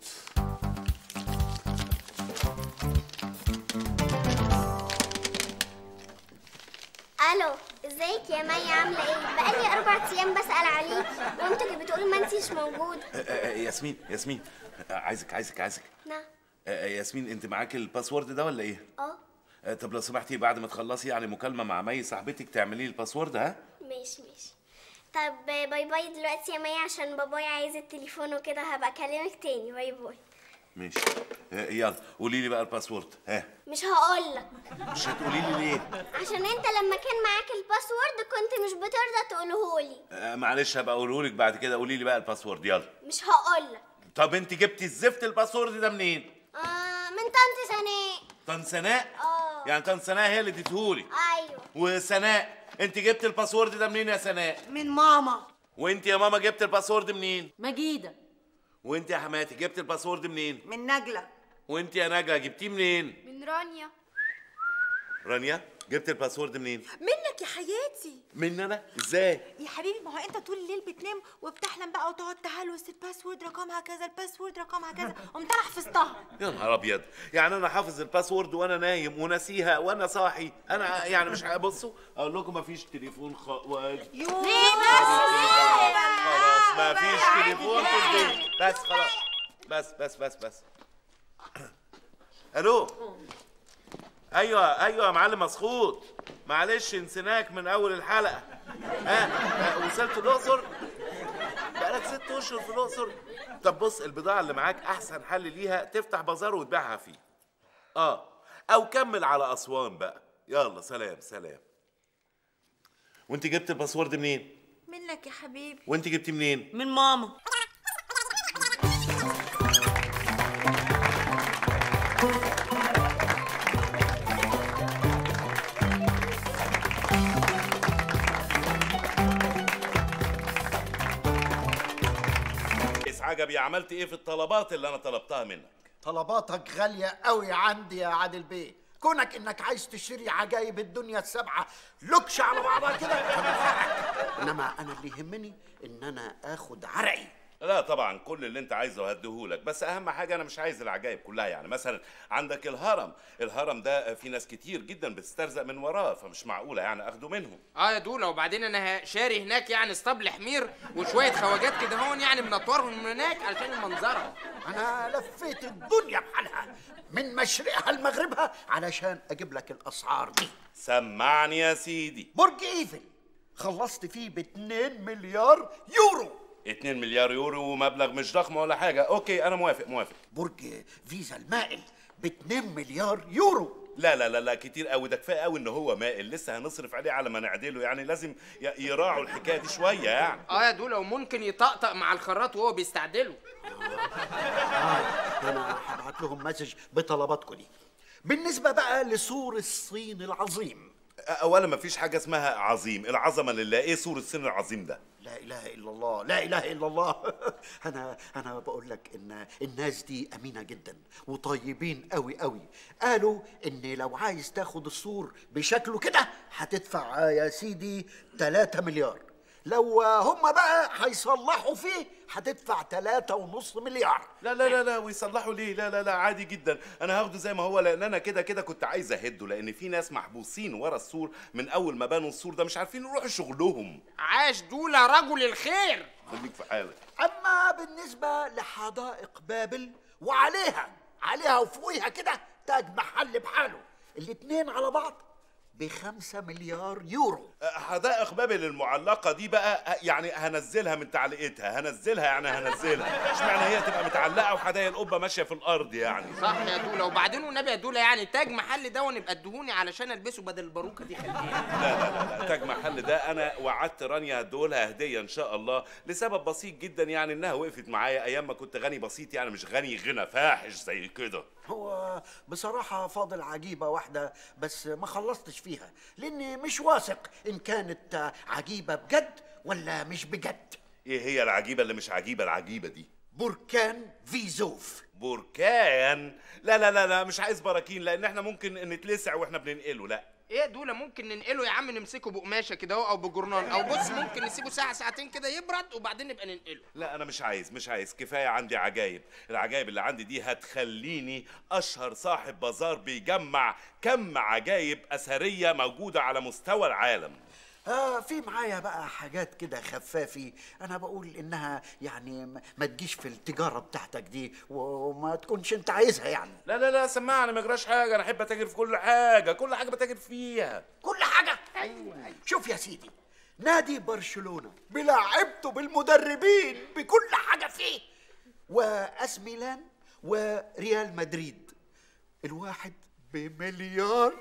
الو ازيك يا مي عامله ايه بقالي اربع ايام بسال عليك وانت اللي بتقول ما انتيش موجوده آه، آه، ياسمين ياسمين آه، عايزك عايزك عايزك نعم آه، آه، ياسمين انت معاك الباسورد ده ولا ايه؟ اه آه، طب لو سمحتي بعد ما تخلصي يعني مكالمة مع مي صاحبتك تعملي لي الباسورد ها؟ ماشي ماشي طب باي باي دلوقتي يا مي عشان بابايا عايز التليفون وكده هبقى اكلمك تاني باي باي ماشي آه، يلا قولي لي بقى الباسورد ها مش هقولك مش هتقولي لي ليه؟ عشان انت لما كان معاك الباسورد كنت مش بترضى تقولهولي آه، معلش هبقى اقوله لك بعد كده قولي لي بقى الباسورد يلا مش هقولك طب انت جبتي الزفت الباسورد ده منين؟ آه من طنط سناء طن سناء؟ اه يعني طن سناء هي اللي اديتهولي ايوه وسناء انت جبت الباسورد ده منين يا سناء؟ من ماما وانت يا ماما جبت الباسورد منين؟ مجيده وانت يا حماتي جبت الباسورد منين؟ من نجله وانت يا نجلة جبتيه منين؟ من رانيا رانيا جبت الباسورد منين؟ منك يا حياتي من انا؟ ازاي؟ يا حبيبي ما هو انت طول الليل بتنام وبتحلم بقى وتقعد تهلوس الباسورد رقمها كذا الباسورد رقمها كذا قمت انا حفظتها يا نهار ابيض يعني انا حافظ الباسورد وانا نايم وناسيها وانا صاحي انا يعني مش بصوا اقول لكم مفيش تليفون خ... و... ليه بس خلاص مفيش تليفون في البيت بس خلاص بس بس بس بس الو ايوه ايوه يا معلم مسخوط معلش نسيناك من اول الحلقه ها ها، وصلت الاقصر بقالك ست اشهر في الاقصر طب بص البضاعه اللي معاك احسن حل ليها تفتح بازار وتبيعها فيه اه او كمل على اسوان بقى يلا سلام سلام وانت جبت الباسورد منين منك يا حبيبي وانت جبتي منين من ماما عجبي عملت ايه في الطلبات اللي انا طلبتها منك طلباتك غالية قوي عندي يا عادل بيه كونك انك عايز تشتري عجايب الدنيا السبعة لكش على بعضها كده فمن حقك انما انا اللي يهمني ان انا اخد عرقي لا طبعا كل اللي انت عايزه هديهولك بس اهم حاجه انا مش عايز العجائب كلها يعني مثلا عندك الهرم الهرم ده في ناس كتير جدا بتسترزق من وراه فمش معقوله يعني اخده منهم اه يا دولا وبعدين انا شاري هناك يعني اسطبل حمير وشويه خواجات كده هون يعني منطورهم من هناك علشان المنظره انا لفيت الدنيا بحالها من مشرقها لمغربها علشان اجيب لك الاسعار دي سمعني يا سيدي برج ايفل خلصت فيه ب 2 مليار يورو 2 مليار يورو ومبلغ مش ضخم ولا حاجه اوكي انا موافق موافق برج فيزا المائل ب 2 مليار يورو لا لا لا لا كتير قوي ده كفايه قوي ان هو مائل لسه هنصرف عليه على ما نعدله يعني لازم ي- يراعوا الحكايه دي شويه يعني اه يا دولا وممكن يطقطق مع الخراط وهو بيستعدله انا هبعت لهم مسج بطلباتكم دي بالنسبه بقى لسور الصين العظيم اولا مفيش حاجه اسمها عظيم العظمه لله ايه سور السن العظيم ده لا اله الا الله لا اله الا الله انا انا بقول لك ان الناس دي امينه جدا وطيبين قوي قوي قالوا ان لو عايز تاخد السور بشكله كده هتدفع يا سيدي 3 مليار لو هم بقى هيصلحوا فيه هتدفع 3 ونص مليار لا لا لا لا ويصلحوا ليه لا لا لا عادي جدا انا هاخده زي ما هو لان انا كده كده كنت عايز اهده لان في ناس محبوسين ورا السور من اول ما بنوا السور ده مش عارفين يروحوا شغلهم عاش دولا رجل الخير خليك في حالك اما بالنسبه لحدائق بابل وعليها عليها وفوقيها كده تاج محل بحاله الاتنين على بعض بخمسة مليار يورو حدائق بابل المعلقه دي بقى يعني هنزلها من تعليقتها هنزلها يعني هنزلها اشمعنى هي تبقى متعلقه وحدائق القبه ماشيه في الارض يعني صح يا دولا وبعدين والنبي يا دولا يعني تاج محل ده ونبقى ادهوني علشان البسه بدل الباروكه دي خليها لا لا لا, لا تاج محل ده انا وعدت رانيا هدولها هديه ان شاء الله لسبب بسيط جدا يعني انها وقفت معايا ايام ما كنت غني بسيط يعني مش غني غنى فاحش زي كده هو بصراحة فاضل عجيبة واحدة بس ما خلصتش فيها لأني مش واثق إن كانت عجيبة بجد ولا مش بجد ايه هي العجيبه اللي مش عجيبه العجيبه دي بركان فيزوف بركان لا لا لا لا مش عايز براكين لان احنا ممكن نتلسع واحنا بننقله لا ايه يا دولا ممكن ننقله يا عم نمسكه بقماشه كده اهو او بجورنال او بص ممكن نسيبه ساعه ساعتين كده يبرد وبعدين نبقى ننقله لا انا مش عايز مش عايز كفايه عندي عجايب العجايب اللي عندي دي هتخليني اشهر صاحب بازار بيجمع كم عجايب اثريه موجوده على مستوى العالم آه في معايا بقى حاجات كده خفافي انا بقول انها يعني م- ما تجيش في التجاره بتاعتك دي وما تكونش انت عايزها يعني لا لا لا سمعني ما يجراش حاجه انا احب اتاجر في كل حاجه كل حاجه بتاجر فيها كل حاجه ايوه شوف يا سيدي نادي برشلونه بلاعبته بالمدربين بكل حاجه فيه واس ميلان وريال مدريد الواحد بمليار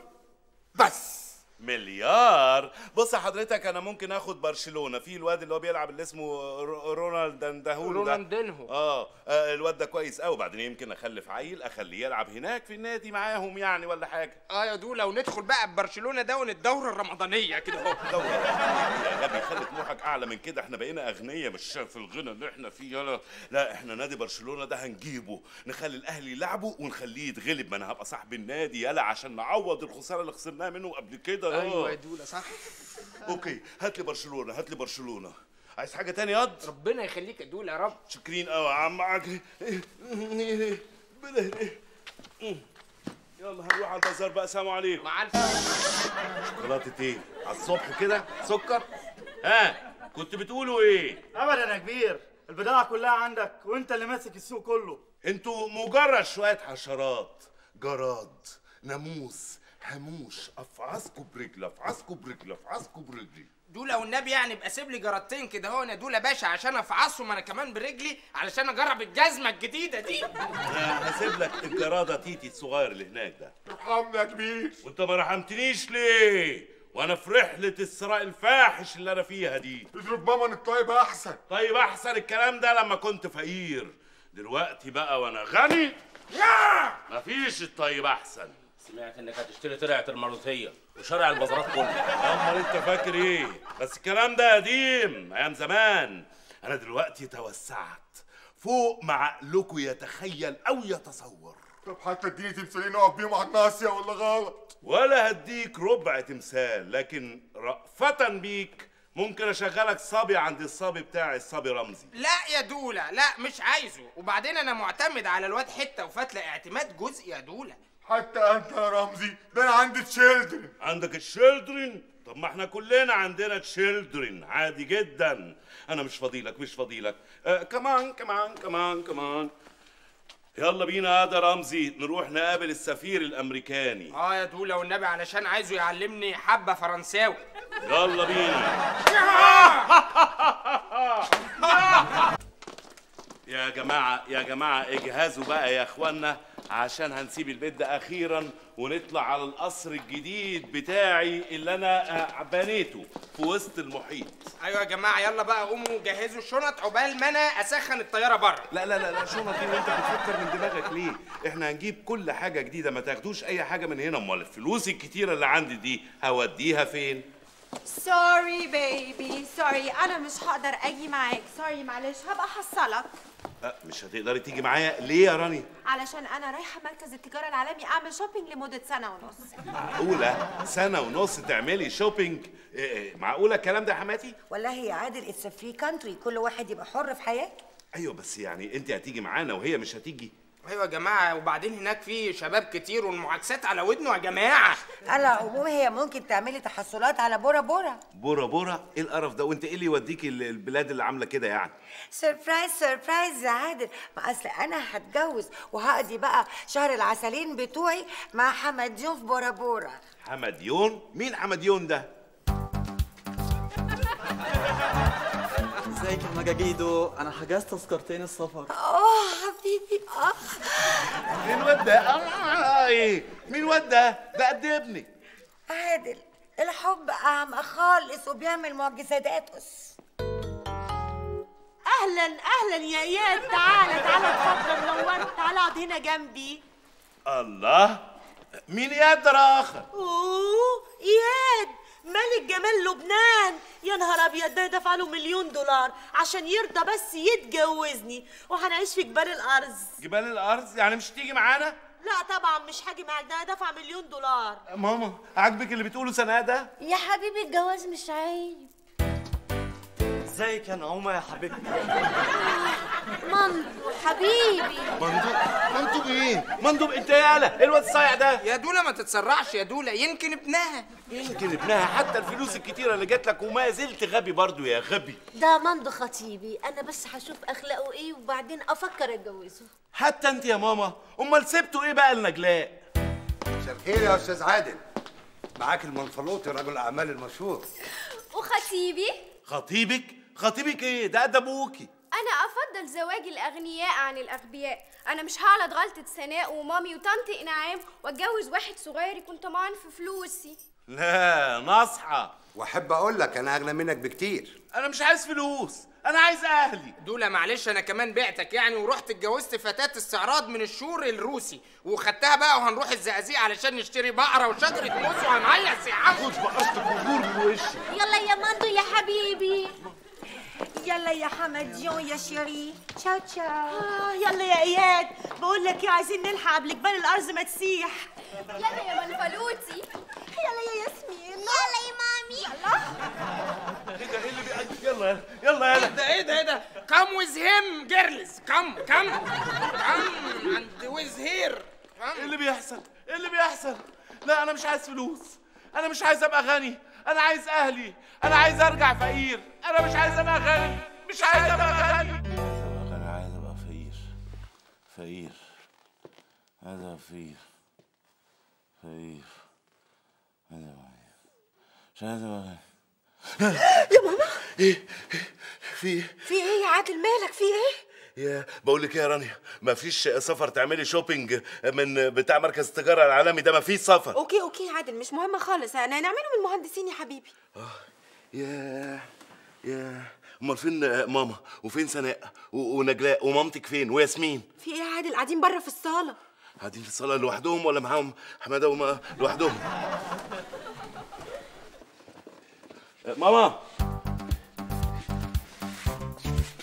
بس مليار بص يا حضرتك انا ممكن اخد برشلونه في الواد اللي هو بيلعب اللي اسمه رو- رونالد دهول ده رونالدينهو. اه آه، الواد ده كويس قوي بعدين يمكن اخلف عيل اخليه يلعب هناك في النادي معاهم يعني ولا حاجه اه يا دولا وندخل بقى ببرشلونه ده الدوره الرمضانيه كده اهو دورة يا غبي خلي طموحك اعلى من كده احنا بقينا اغنياء مش في الغنى اللي احنا فيه يلا لا احنا نادي برشلونه ده هنجيبه نخلي الاهلي يلعبه ونخليه يتغلب ما انا هبقى صاحب النادي يلا عشان نعوض الخساره اللي خسرناها منه قبل كده آه. ايوه يا دولا صح اوكي هات لي برشلونه هات لي برشلونه عايز حاجه تاني ياض ربنا يخليك يا دولا يا رب شاكرين قوي يا عم عجل يلا هنروح على البازار بقى سلام عليكم مع الف شوكولاته ايه على الصبح كده سكر ها كنت بتقولوا ايه ابدا يا كبير البضاعه كلها عندك وانت اللي ماسك السوق كله انتوا مجرد شويه حشرات جراد ناموس هموش افعصكوا برجلي افعصكوا برجلي افعصكوا برجلي دولا والنبي يعني ابقى سيب لي جراتين كده اهو يا دولا باشا عشان افعصهم انا كمان برجلي علشان اجرب الجزمه الجديده دي انا هسيب لك الجراده تيتي الصغير اللي هناك ده ارحمنا يا كبير وانت ما رحمتنيش ليه وانا في رحله الثراء الفاحش اللي انا فيها دي ربما الطيب احسن طيب احسن الكلام ده لما كنت فقير دلوقتي بقى وانا غني لا مفيش الطيب احسن سمعت انك هتشتري ترعه المروثيه وشارع البازارات كله امال انت فاكر ايه بس الكلام ده قديم ايام زمان انا دلوقتي توسعت فوق ما عقلكم يتخيل او يتصور طب حتى اديني تمثالين اقف بيهم على الناصيه ولا غلط ولا هديك ربع تمثال لكن رأفة بيك ممكن اشغلك صبي عند الصبي بتاعي الصبي رمزي لا يا دولا لا مش عايزه وبعدين انا معتمد على الواد حته وفتله اعتماد جزئي يا دولا حتى انت يا رمزي ده انا عندي تشيلدرن عندك الشيلدرن طب ما احنا كلنا عندنا تشيلدرن عادي جدا انا مش فضيلك مش فضيلك آه كمان كمان كمان كمان يلا بينا يا رمزي نروح نقابل السفير الامريكاني اه يا دولا والنبي علشان عايزه يعلمني حبه فرنساوي يلا بينا يا جماعة يا جماعة اجهزوا بقى يا اخوانا عشان هنسيب البيت ده اخيرا ونطلع على القصر الجديد بتاعي اللي انا آه، بنيته في وسط المحيط ايوه يا جماعه يلا بقى قوموا جهزوا الشنط عقبال ما انا اسخن الطياره بره لا لا لا لا شنط دي وانت بتفكر من دماغك ليه؟ احنا هنجيب كل حاجة جديدة ما تاخدوش أي حاجة من هنا أمال الفلوس الكتيرة اللي عندي دي هوديها فين؟ سوري بيبي سوري انا مش هقدر اجي معاك سوري معلش هبقى احصلك أه مش هتقدري تيجي معايا ليه يا راني؟ علشان انا رايحه مركز التجاره العالمي اعمل شوبينج لمده سنه ونص معقولة سنة ونص تعملي شوبينج إيه إيه، معقولة الكلام ده يا حماتي؟ والله يا عادل اتس فري كانتري كل واحد يبقى حر في حياته أيوه بس يعني أنت هتيجي معانا وهي مش هتيجي ايوه يا جماعه وبعدين هناك في شباب كتير والمعاكسات على ودنه يا جماعه على العموم هي ممكن تعملي تحصلات على بورا بورا بورا بورا إيه القرف ده وأنت إيه اللي يوديكي ال- البلاد اللي عاملة كده يعني؟ سربرايز سربرايز يا عادل ما اصل انا هتجوز وهقضي بقى شهر العسلين بتوعي مع حمديون في بورا بورا حمديون؟ مين حمديون ده؟ ازيك يا مجاجيدو انا حجزت تذكرتين السفر اه حبيبي اه مين الواد ده؟ آه إيه؟ مين الواد ده؟ ده قد ابنك عادل الحب اعمى خالص وبيعمل معجزات أس اهلا اهلا يا اياد تعالى تعالى اتفضل نورت تعالى اقعد هنا جنبي الله مين يقدر آخر؟ اوه اياد ملك جمال لبنان يا نهار ابيض ده دفع له مليون دولار عشان يرضى بس يتجوزني وهنعيش في جبال الارز جبال الأرز يعني مش تيجي معانا؟ لا طبعا مش هاجي معاك ده دفع مليون دولار ماما عاجبك اللي بتقوله سنة ده؟ يا حبيبي الجواز مش عيب ازيك يا نعومه يا حبيبتي مندو حبيبي مندوب مندوب ايه؟ مندوب انت يالا ايه الواد الصايع ده؟ يا دولا ما تتسرعش يا دولا يمكن ابنها يمكن ابنها حتى الفلوس الكتيرة اللي جات لك وما زلت غبي برضو يا غبي ده مندو خطيبي انا بس هشوف اخلاقه ايه وبعدين افكر اتجوزه حتى انت يا ماما امال سبتوا ايه بقى لنجلاء؟ مساء الخير يا استاذ عادل معاك المنفلوطي رجل الاعمال المشهور وخطيبي خطيبك؟ خطيبك ايه؟ ده قد ابوكي انا افضل زواج الاغنياء عن الاغبياء انا مش هغلط غلطه سناء ومامي وطنط انعام واتجوز واحد صغير يكون طمعان في فلوسي لا نصحى واحب اقول لك انا اغنى منك بكتير انا مش عايز فلوس انا عايز اهلي دولا معلش انا كمان بعتك يعني ورحت اتجوزت فتاة استعراض من الشور الروسي وخدتها بقى وهنروح الزقازيق علشان نشتري بقرة وشجرة موز وهنهيص يا عم خد بقرتك وجور من وشي يلا يا مندو يا حبيبي يلا يا حمديون يا شيري تشاو تشاو آه يلا يا اياد بقول لك ايه عايزين نلحق قبل جبال الارز ما تسيح يلا يا منفلوتي يلا يا ياسمين يلا يا مامي يلا ايه ده ايه اللي بيقدم يلا يلا يلا ايه ده ايه ده ايه ده كم ويز هيم جيرلز كم كم كم اند ويز هير ايه اللي بيحصل؟ ايه اللي بيحصل؟ لا انا مش عايز فلوس انا مش عايز ابقى غني انا عايز اهلي انا عايز ارجع فقير انا مش عايز ابقى غني مش عايز ابقى غني انا عايز ابقى فقير فقير عايز ابقى فقير فقير عايز ابقى فقير. مش عايز ابقى غني يا ماما ايه في ايه؟ في ايه يا عادل مالك في ايه يا بقول لك ايه يا رانيا مفيش سفر تعملي شوبينج من بتاع مركز التجاره العالمي ده مفيش سفر اوكي اوكي يا عادل مش مهم خالص انا نعمله من المهندسين يا حبيبي يا يا امال فين ماما وفين سناء و- ونجلاء ومامتك فين وياسمين في ايه يا عادل قاعدين بره في الصاله قاعدين في الصاله لوحدهم ولا معاهم حماده وما لوحدهم ماما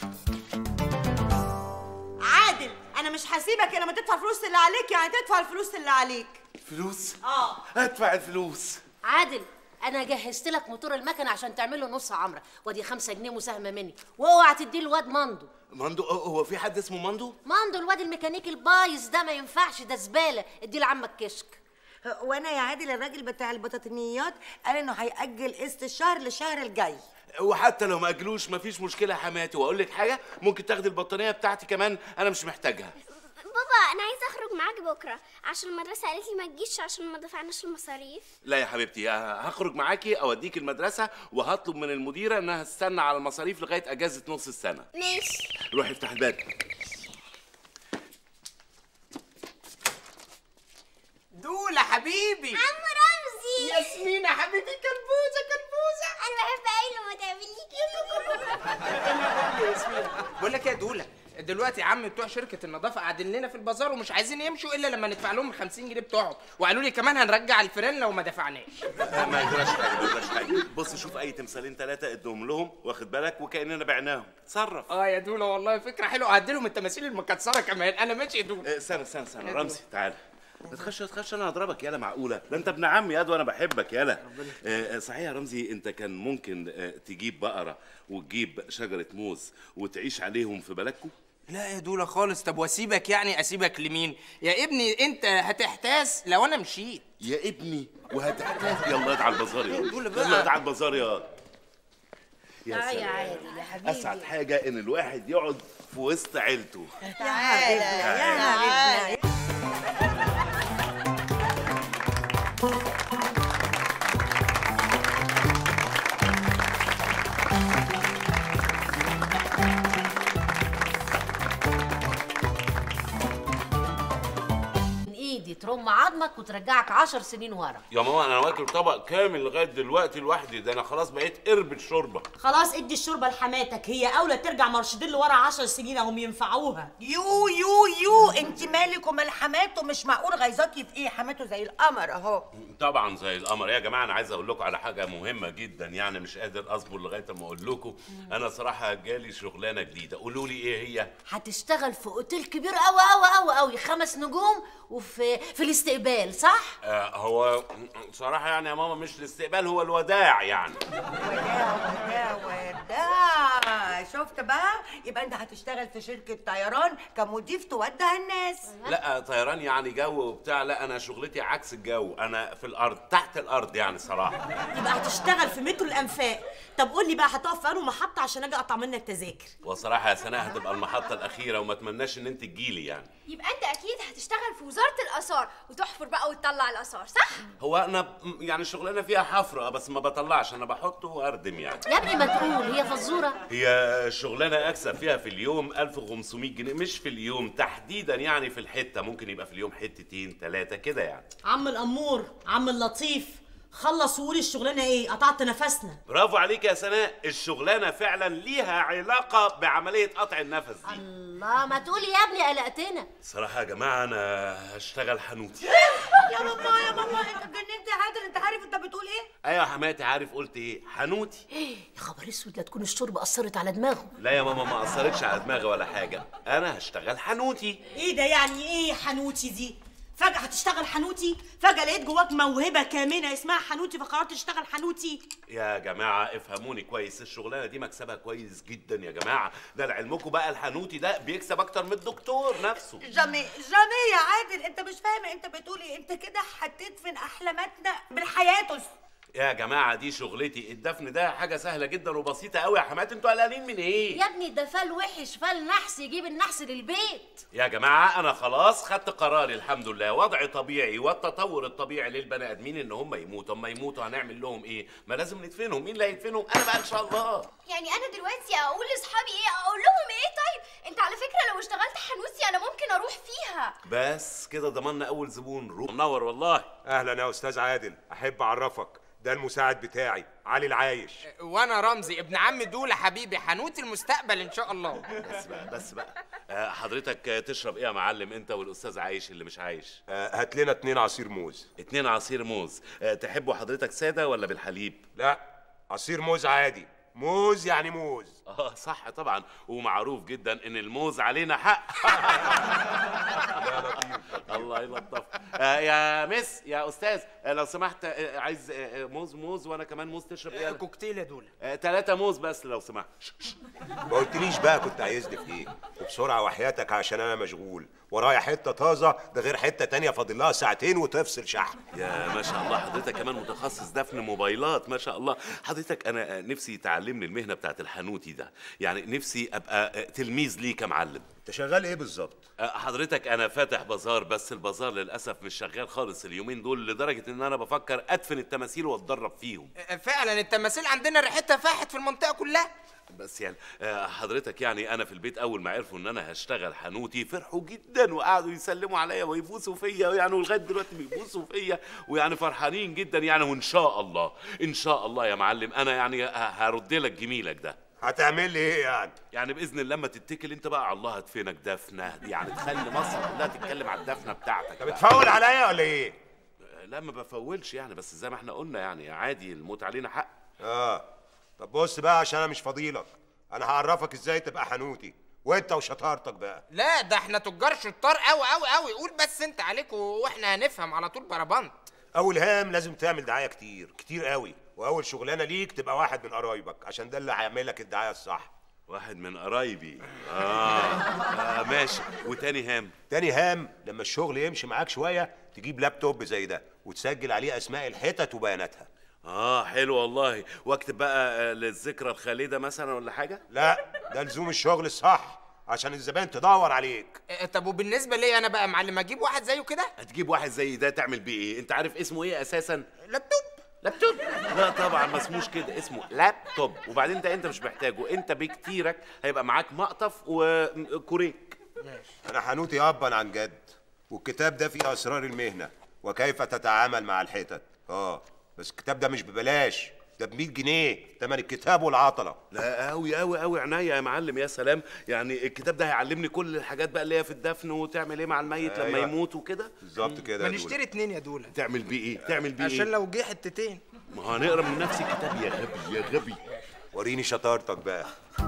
انا مش هسيبك الا ما تدفع الفلوس اللي عليك يعني تدفع الفلوس اللي عليك فلوس اه ادفع الفلوس عادل انا جهزت لك موتور المكنه عشان تعمل له نص عمره ودي خمسة جنيه مساهمه مني واوعى تديه الواد مندو مندو هو في حد اسمه مندو مندو الواد الميكانيكي البايظ ده ما ينفعش ده زباله اديه لعمك كشك وانا يا عادل الراجل بتاع البطاطينيات قال انه هيأجل قسط الشهر للشهر الجاي وحتى لو ما اجلوش مفيش مشكله يا حماتي واقول لك حاجه ممكن تاخدي البطانيه بتاعتي كمان انا مش محتاجها بابا انا عايزه اخرج معاك بكره عشان المدرسه قالت لي ما تجيش عشان ما دفعناش المصاريف لا يا حبيبتي ه- هخرج معاكي اوديك المدرسه وهطلب من المديره انها تستنى على المصاريف لغايه اجازه نص السنه ماشي روحي افتح الباب دولة حبيبي عم رمزي ياسمين يا حبيبي كلبوزة كلبوزة انا بحب قوي لما تعمل لي كده بقول لك إيه يا دولة دلوقتي يا عم بتوع شركة النظافة قاعدين لنا في البازار ومش عايزين يمشوا إلا لما ندفع لهم ال 50 جنيه بتوعهم وقالوا لي كمان هنرجع الفيران لو ما دفعناش ما يجراش حاجه ما يجراش حاجه بص شوف اي تمثالين ثلاثه ادهم لهم واخد بالك وكاننا بعناهم تصرف اه يا دولة والله فكرة حلوة هديلهم التماثيل المكسرة كمان أنا ماشي يا دولة استنى استنى استنى يا رمزي تعالى ما تخش تخش انا هضربك يالا معقوله ده انت ابن عمي ياد وانا بحبك يالا آه، آه، صحيح يا رمزي انت كان ممكن آه، تجيب بقره وتجيب شجره موز وتعيش عليهم في بلدكم لا يا دولة خالص طب واسيبك يعني اسيبك لمين يا ابني انت هتحتاس لو انا مشيت يا ابني وهتحتاج يلا ادعى البازار يا دول بقى. يلا ادعى البازار يا يا آه يا سلام. عادل يا حبيبي اسعد حاجه ان الواحد يقعد في وسط عيلته تعالى يا حبيبنا من ايدي ترم عظمك وترجعك عشر سنين ورا يا ماما انا واكل طبق كامل لغايه دلوقتي لوحدي ده انا خلاص بقيت قربة شوربه خلاص ادي الشوربه لحماتك هي اولى ترجع مرشدين لورا 10 سنين اهم ينفعوها يو يو يو انت مالك ومال حماته مش معقول غيظاكي في ايه حماته زي القمر اهو طبعا زي القمر يا جماعه انا عايز اقول لكم على حاجه مهمه جدا يعني مش قادر اصبر لغايه ما اقول لكم انا صراحه جالي شغلانه جديده قولوا لي ايه هي هتشتغل في اوتيل كبير قوي قوي قوي قوي خمس نجوم وفي في الاستقبال صح آه هو صراحه يعني يا ماما مش الاستقبال هو الوداع يعني وداع وداع شفت بقى يبقى انت هتشتغل في شركه طيران كمضيف تودع الناس لا طيران يعني جو وبتاع لا انا شغلتي عكس الجو انا في الارض تحت الارض يعني صراحه يبقى هتشتغل في مترو الانفاق طب قول لي بقى هتقف في انهي محطه عشان اجي اقطع منك تذاكر وصراحه يا سناء هتبقى المحطه الاخيره وما اتمناش ان انت تجيلي يعني يبقى انت اكيد هتشتغل في وزاره الاثار وتحفر بقى وتطلع الاثار صح هو انا م- يعني الشغلانه فيها حفره بس ما بطلعش انا بحطه واردم يعني يا ابني ما تقول هي فزوره هي شغلانه اكسب فيها في اليوم 1500 جنيه مش في اليوم تحديدا يعني في الحته ممكن يبقى في اليوم حتتين ثلاثه كده يعني عم الامور عم اللطيف خلص وقول الشغلانه ايه قطعت نفسنا برافو عليك يا سناء الشغلانه فعلا ليها علاقه بعمليه قطع النفس دي الله ما تقول يا ابني قلقتنا صراحه يا جماعه انا هشتغل حنوتي يا ماما يا ماما انت اتجننت يا عادل انت عارف انت بتقول ايه ايوه يا حماتي عارف قلت ايه حنوتي يا خبر اسود لا تكون الشوربه اثرت على دماغه لا يا ماما ما اثرتش على دماغي ولا حاجه انا هشتغل حنوتي ايه ده يعني ايه حنوتي دي فجأة هتشتغل حنوتي فجأة لقيت جواك موهبة كامنة اسمها حنوتي فقررت تشتغل حنوتي يا جماعة افهموني كويس الشغلانة دي مكسبها كويس جدا يا جماعة ده لعلمكم بقى الحنوتي ده بيكسب أكتر من الدكتور نفسه جامي جامي يا عادل انت مش فاهم انت بتقول ايه انت كده هتدفن احلاماتنا بالحياتس يا جماعة دي شغلتي الدفن ده حاجة سهلة جدا وبسيطة قوي يا حماتي انتوا قلقانين من ايه؟ يا ابني ده فال وحش فال نحس يجيب النحس للبيت يا جماعة أنا خلاص خدت قراري الحمد لله وضع طبيعي والتطور الطبيعي للبني آدمين إن هم يموتوا، أما يموتوا هنعمل لهم إيه؟ ما لازم ندفنهم، مين اللي هيدفنهم؟ أنا بقى إن شاء الله. يعني انا دلوقتي اقول لاصحابي ايه اقول لهم ايه طيب انت على فكره لو اشتغلت حنوتي انا ممكن اروح فيها بس كده ضمننا أول زبون روح منور والله. اهلا يا استاذ عادل احب اعرفك ده المساعد بتاعي علي العايش وانا رمزي ابن عم دولة حبيبي حنوت المستقبل ان شاء الله بس بقى بس بقى آه، حضرتك آه، تشرب ايه يا معلم انت والاستاذ عايش اللي مش عايش هات لنا اتنين عصير موز اتنين عصير موز آه، تحبوا حضرتك ساده ولا بالحليب لا عصير موز عادي موز يعني موز اه صح طبعا ومعروف جدا ان الموز علينا حق الله يلطف آه يا مس يا استاذ آه لو سمحت آه عايز آه آه، موز موز وانا كمان موز تشرب ايه كوكتيل يا دوله آه ثلاثة موز بس لو سمحت ما قلتليش بقى كنت عايزني في ايه وبسرعه وحياتك عشان انا مشغول ورايا حته طازه ده غير حته تانية فاضل لها ساعتين وتفصل شحن يا ما شاء الله حضرتك كمان متخصص دفن موبايلات ما شاء الله حضرتك انا آه، نفسي تعلمني المهنه بتاعت الحانوتي ده يعني نفسي ابقى آه، تلميذ ليك يا معلم انت شغال ايه بالظبط حضرتك انا فاتح بازار بس البازار للاسف مش شغال خالص اليومين دول لدرجه ان انا بفكر ادفن التماثيل واتدرب فيهم فعلا التماثيل عندنا ريحتها فاحت في المنطقه كلها بس يعني آه، حضرتك يعني انا في البيت اول ما عرفوا ان انا هشتغل حانوتي فرحوا جدا وقعدوا يسلموا عليا ويبوسوا فيا يعني ولغايه دلوقتي بيبوسوا فيا ويعني فرحانين جدا يعني وان شاء الله ان شاء الله يا معلم انا يعني ه- هرد لك جميلك ده هتعمل لي ايه يعني يعني باذن الله لما تتكل انت بقى على الله هدفنك دفنه يعني تخلي مصر كلها تتكلم على الدفنه بتاعتك انت بتفول عليا ولا ايه لا ما بفولش يعني بس زي ما احنا قلنا يعني عادي الموت علينا حق اه طب بص بقى عشان انا مش فاضيلك انا هعرفك ازاي تبقى حنوتي وانت وشطارتك بقى لا ده احنا تجار شطار قوي قوي قوي قول بس انت عليك واحنا هنفهم على طول بربنت اول هام لازم تعمل دعايه كتير كتير قوي واول شغلانه ليك تبقى واحد من قرايبك عشان ده اللي هيعمل لك الدعايه الصح واحد من قرايبي آه. اه ماشي وتاني هام تاني هام لما الشغل يمشي معاك شويه تجيب لابتوب زي ده وتسجل عليه اسماء الحتت وبياناتها اه حلو والله واكتب بقى آه، للذكرى الخالده مثلا ولا حاجه لا ده لزوم الشغل الصح عشان الزبائن تدور عليك اه، طب وبالنسبه لي انا بقى يا معلم اجيب واحد زيه كده هتجيب واحد زي ده تعمل بيه ايه انت عارف اسمه ايه اساسا لابتوب لابتوب لا طبعا ما اسموش كده اسمه لابتوب وبعدين ده انت مش محتاجه انت بكتيرك هيبقى معاك مقطف وكوريك انا حنوتي ابا عن جد والكتاب ده فيه اسرار المهنه وكيف تتعامل مع الحتت اه بس الكتاب ده مش ببلاش ده ب 100 جنيه تمن الكتاب والعطله لا قوي قوي قوي عناية يا معلم يا سلام يعني الكتاب ده هيعلمني كل الحاجات بقى اللي هي في الدفن وتعمل ايه مع الميت لما أيوة. يموت وكده بالظبط كده ما يا دولة. نشتري اتنين يا دوله تعمل بيه ايه تعمل بيه عشان ايه لو جه حتتين ما هنقرا من نفس الكتاب يا غبي يا غبي وريني شطارتك بقى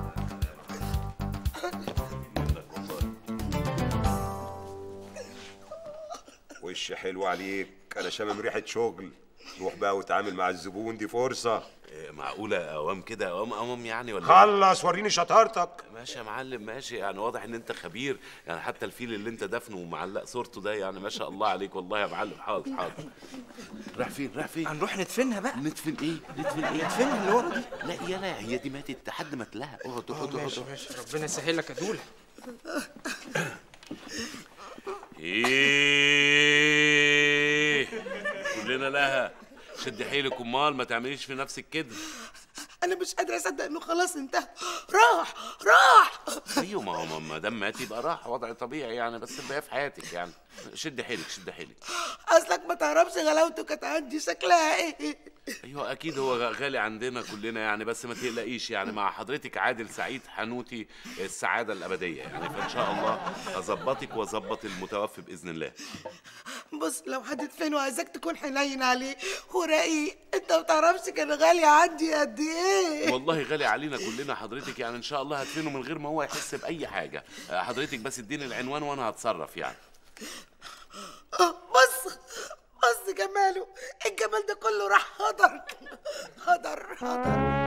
وش حلو عليك انا شامم ريحه شغل روح بقى وتعامل مع الزبون دي فرصه إيه، معقولة أوام كده أوام أوام يعني ولا خلص وريني شطارتك ماشي يا معلم ماشي يعني واضح ان انت خبير يعني حتى الفيل اللي انت دفنه ومعلق صورته ده يعني ما شاء الله عليك والله يا معلم حاضر حاضر راح فين راح فين هنروح ندفنها بقى ندفن ايه ندفن ايه ندفنها اللي ورا دي لا يلا هي دي ماتت لحد ما تلاها اقعد اقعد ماشي اقعد ماشي ربنا يسهل لك يا دوله ايه كلنا لها شد حيلك امال ما تعمليش في نفسك كده انا مش قادره اصدق انه خلاص انتهى راح راح ايوه ما هو ما دام مات يبقى راح وضع طبيعي يعني بس الباقي في حياتك يعني شد حيلك شد حيلك اصلك ما تعرفش غلاوته كانت عندي شكلها ايه ايوه اكيد هو غالي عندنا كلنا يعني بس ما تقلقيش يعني مع حضرتك عادل سعيد حنوتي السعاده الابديه يعني فان شاء الله هظبطك واظبط المتوفي باذن الله بص لو هتدفنه عايزاك تكون حنين عليه ورقيق انت ما تعرفش كان غالي عندي قد ايه والله غالي علينا كلنا حضرتك يعني ان شاء الله هدفنه من غير ما هو يحس باي حاجه آه، حضرتك بس اديني العنوان وانا هتصرف يعني آه، بص بص جماله الجمال ده كله راح هدر هدر هدر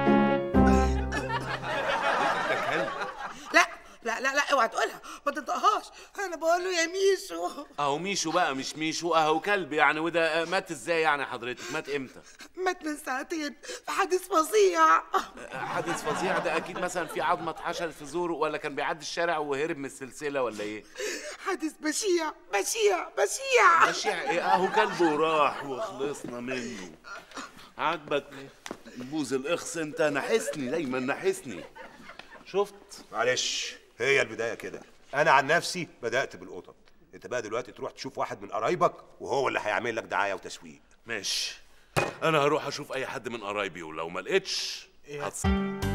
لا لا لا لا اوعى تقولها ما تنطقهاش انا بقول له يا ميشو اهو ميشو بقى مش ميشو اهو كلب يعني وده آه، مات ازاي يعني حضرتك مات امتى مات من ساعتين في حادث فظيع آه، حادث فظيع ده اكيد مثلا في عظمه اتحشرت في زوره ولا كان بيعدي الشارع وهرب من السلسله ولا ايه حادث بشيع بشيع بشيع ماشي إيه، اهو كلبه راح وخلصنا منه عاجبك بوز الاخس انت نحسني دايما نحسني شفت معلش هي البدايه كده انا عن نفسي بدات بالقطط انت بقى دلوقتي تروح تشوف واحد من قرايبك وهو اللي هيعمل لك دعايه وتسويق ماشي انا هروح اشوف اي حد من قرايبي ولو ما لقيتش هتص...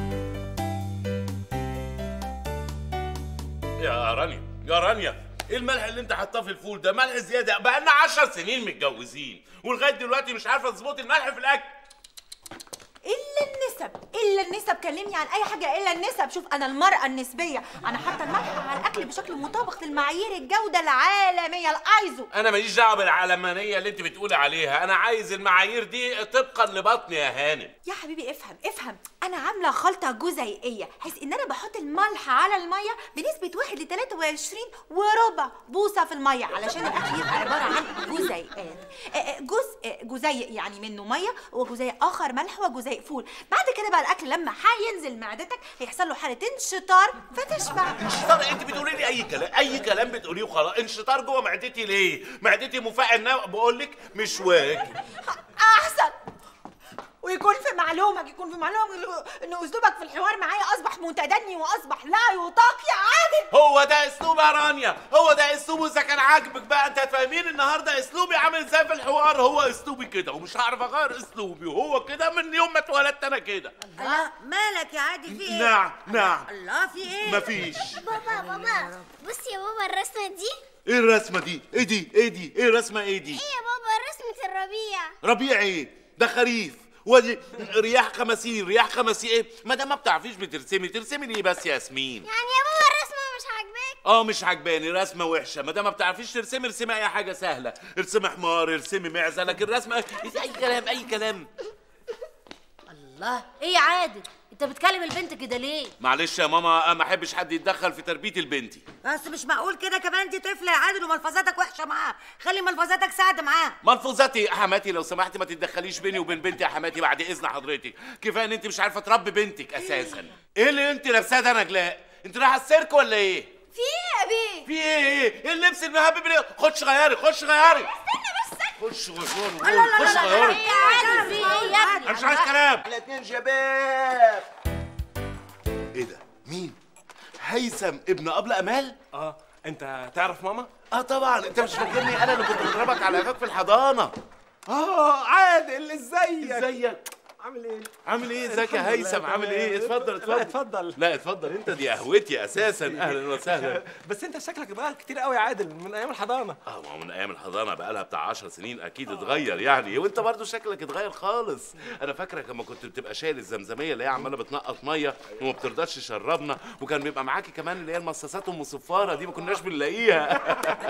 يا رانيا يا رانيا ايه الملح اللي انت حاطاه في الفول ده ملح زياده بقالنا عشر سنين متجوزين ولغايه دلوقتي مش عارفه تظبطي الملح في الاكل الا النسب الا النسب كلمني عن اي حاجه الا النسب شوف انا المراه النسبيه انا حاطه الملح على الاكل بشكل مطابق للمعايير الجوده العالميه الايزو انا ماليش دعوه بالعلمانيه اللي انت بتقولي عليها انا عايز المعايير دي طبقا لبطني يا هانم يا حبيبي افهم افهم انا عامله خلطه جزيئيه حيث ان انا بحط الملح على الميه بنسبه 1 ل 23 وربع بوصه في الميه علشان الاكل يبقى عباره عن جزيئات آه، آه، جزء جزيء يعني منه ميه وجزيء اخر ملح وجزيء فول بعد كده بقى الاكل لما هينزل معدتك هيحصل له حاله انشطار فتشبع انشطار انت بتقولي لي اي كلام اي كلام بتقوليه وخلاص انشطار جوه معدتي ليه معدتي مفاعل نوع بقول لك مش واكل احسن ويكون في معلومك يكون في معلومك ان اسلوبك في الحوار معايا اصبح متدني واصبح لا يطاق يا عادل هو ده اسلوب يا رانيا هو ده اسلوبه اذا كان عاجبك بقى انت هتفهمين النهارده اسلوبي عامل ازاي في الحوار هو اسلوبي كده ومش هعرف اغير اسلوبي وهو كده من يوم ما اتولدت انا كده الله مالك يا عادل في ايه نعم نعم الله في ايه مفيش بابا بابا بص يا بابا الرسمة دي ايه الرسمه دي ايه دي ايه دي ايه الرسمه ايه دي ايه يا بابا رسمة الربيع ربيع ايه ده خريف ودي رياح خماسين رياح خماسين ايه ما دام ما بتعرفيش بترسمي ترسمي ليه بس يا ياسمين يعني يا بابا الرسمة مش عاجباك اه مش عجباني رسمه وحشه ما دام ما بتعرفيش ترسمي ارسمي اي حاجه سهله ارسمي حمار ارسمي معزه لكن رسمه اي كلام اي كلام الله ايه يا عادل انت بتكلم البنت كده ليه معلش يا ماما أنا ما احبش حد يتدخل في تربيه البنتي بس مش معقول كده كمان دي طفله يا عادل وملفظاتك وحشه معاها خلي ملفظاتك سعد معاها ملفوظاتي يا حماتي لو سمحتي ما تتدخليش بيني وبين بنتي يا حماتي بعد اذن حضرتك كفايه ان انت مش عارفه تربي بنتك اساسا ايه اللي انت لابساه ده نجلاء انت رايحه السيرك ولا ايه في ايه يا بيه في ايه ايه ايه اللبس المهبب اللي خش غيري خش غيري خش غيري خش غيري يا عادل في ايه يا ابني انا مش عايز كلام على اتنين شباب ايه ده مين هيثم ابن ابله امال اه انت تعرف ماما اه طبعا انت مش فاكرني انا اللي كنت بضربك على قفاك في الحضانه اه عادل ازيك ازيك عامل ايه عامل ايه ازيك يا الحمد لله، هيثم عامل ايه تمام. اتفضل لا، اتفضل اتفضل لا اتفضل انت دي قهوتي اساسا اهلا وسهلا بس انت شكلك بقى كتير قوي يا عادل من ايام الحضانه اه ما هو من ايام الحضانه بقى لها بتاع 10 سنين اكيد اتغير يعني وانت برضو شكلك اتغير خالص انا فاكرك لما كنت بتبقى شايل الزمزميه اللي هي عماله بتنقط ميه وما بترضاش تشربنا وكان بيبقى معاكي كمان اللي هي المصاصات ام صفاره دي ما كناش بنلاقيها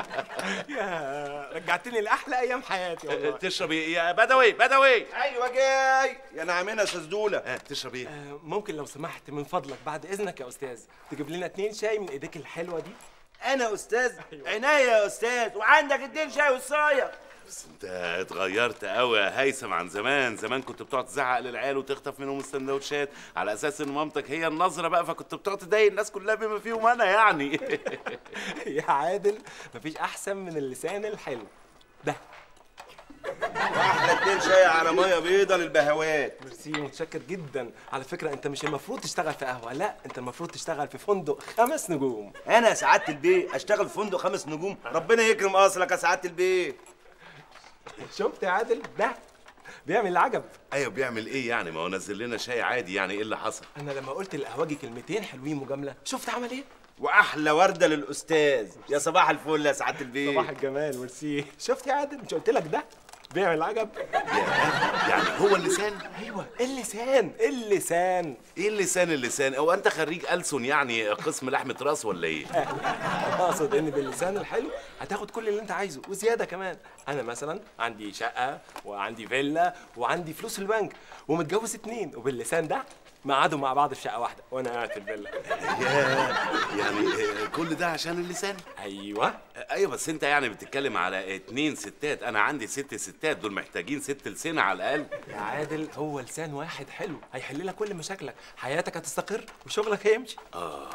يا رجعتني لاحلى ايام حياتي والله تشرب ايه يا بدوي بدوي ايوه جاي يا نعمنا يا استاذ دوله اه تشرب ايه آه، ممكن لو سمحت من فضلك بعد اذنك يا استاذ تجيب لنا اتنين شاي من ايديك الحلوه دي انا استاذ عناية يا استاذ وعندك اتنين شاي والصايه بس انت اتغيرت قوي يا هيثم عن زمان زمان كنت بتقعد تزعق للعيال وتخطف منهم السندوتشات على اساس ان مامتك هي النظره بقى فكنت بتقعد تضايق الناس كلها بما فيهم انا يعني يا عادل مفيش احسن من اللسان الحلو ده احلى اتنين شاي على ميه بيضه للبهوات ميرسي متشكر جدا على فكره انت مش المفروض تشتغل في قهوه لا انت المفروض تشتغل في فندق خمس نجوم انا يا سعاده البيه اشتغل في فندق خمس نجوم ربنا يكرم اصلك يا سعاده البيه شفت يا عادل ده بيعمل العجب ايوه بيعمل ايه يعني ما هو نزل لنا شاي عادي يعني ايه اللي حصل انا لما قلت للقهوجي كلمتين حلوين مجامله شفت عمل ايه واحلى ورده للاستاذ يا صباح الفل يا سعاده البيه صباح الجمال ميرسي شفت يا عادل مش قلت لك ده بيعمل العجب يعني هو اللسان ايوه اللسان اللسان ايه اللسان اللسان هو انت خريج ألسن يعني قسم لحمه راس ولا ايه اقصد ان باللسان الحلو هتاخد كل اللي انت عايزه وزياده كمان انا مثلا عندي شقه وعندي فيلا وعندي فلوس في البنك ومتجوز اتنين وباللسان ده مقعدوا مع بعض في شقه واحده وانا قاعد في الفيلا يعني آه، كل ده عشان اللسان ايوه ايوه بس انت يعني بتتكلم على اتنين ستات انا عندي ست ستات دول محتاجين ست لسان على الاقل يا عادل هو لسان واحد حلو هيحل لك كل مشاكلك حياتك هتستقر وشغلك هيمشي اه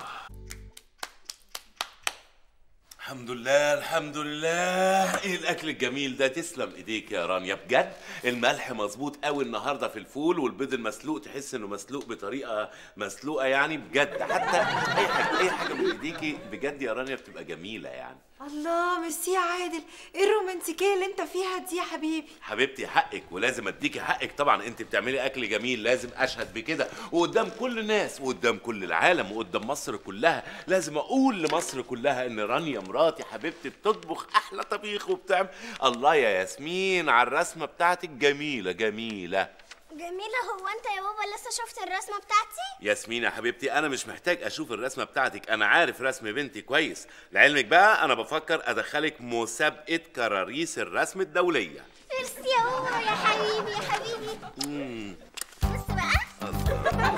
الحمد لله الحمد لله ايه الاكل الجميل ده تسلم ايديك يا رانيا بجد الملح مظبوط قوي النهارده في الفول والبيض المسلوق تحس انه مسلوق بطريقه مسلوقه يعني بجد حتى اي حاجه اي حاجه من ايديكي بجد يا رانيا بتبقى جميله يعني الله ميرسي يا عادل ايه الرومانسيكيه اللي انت فيها دي يا حبيبي حبيبتي حقك ولازم اديكي حقك طبعا انت بتعملي اكل جميل لازم اشهد بكده وقدام كل الناس وقدام كل العالم وقدام مصر كلها لازم اقول لمصر كلها ان رانيا مراتي حبيبتي بتطبخ احلى طبيخ وبتعمل الله يا ياسمين على الرسمه بتاعتك جميله جميله جميلة هو انت يا بابا لسه شفت الرسمة بتاعتي؟ ياسمين يا حبيبتي انا مش محتاج اشوف الرسمه بتاعتك انا عارف رسم بنتي كويس لعلمك بقى انا بفكر ادخلك مسابقه كراريس الرسم الدوليه ميرسي يا بابا يا حبيبي يا حبيبي مم. بص بقى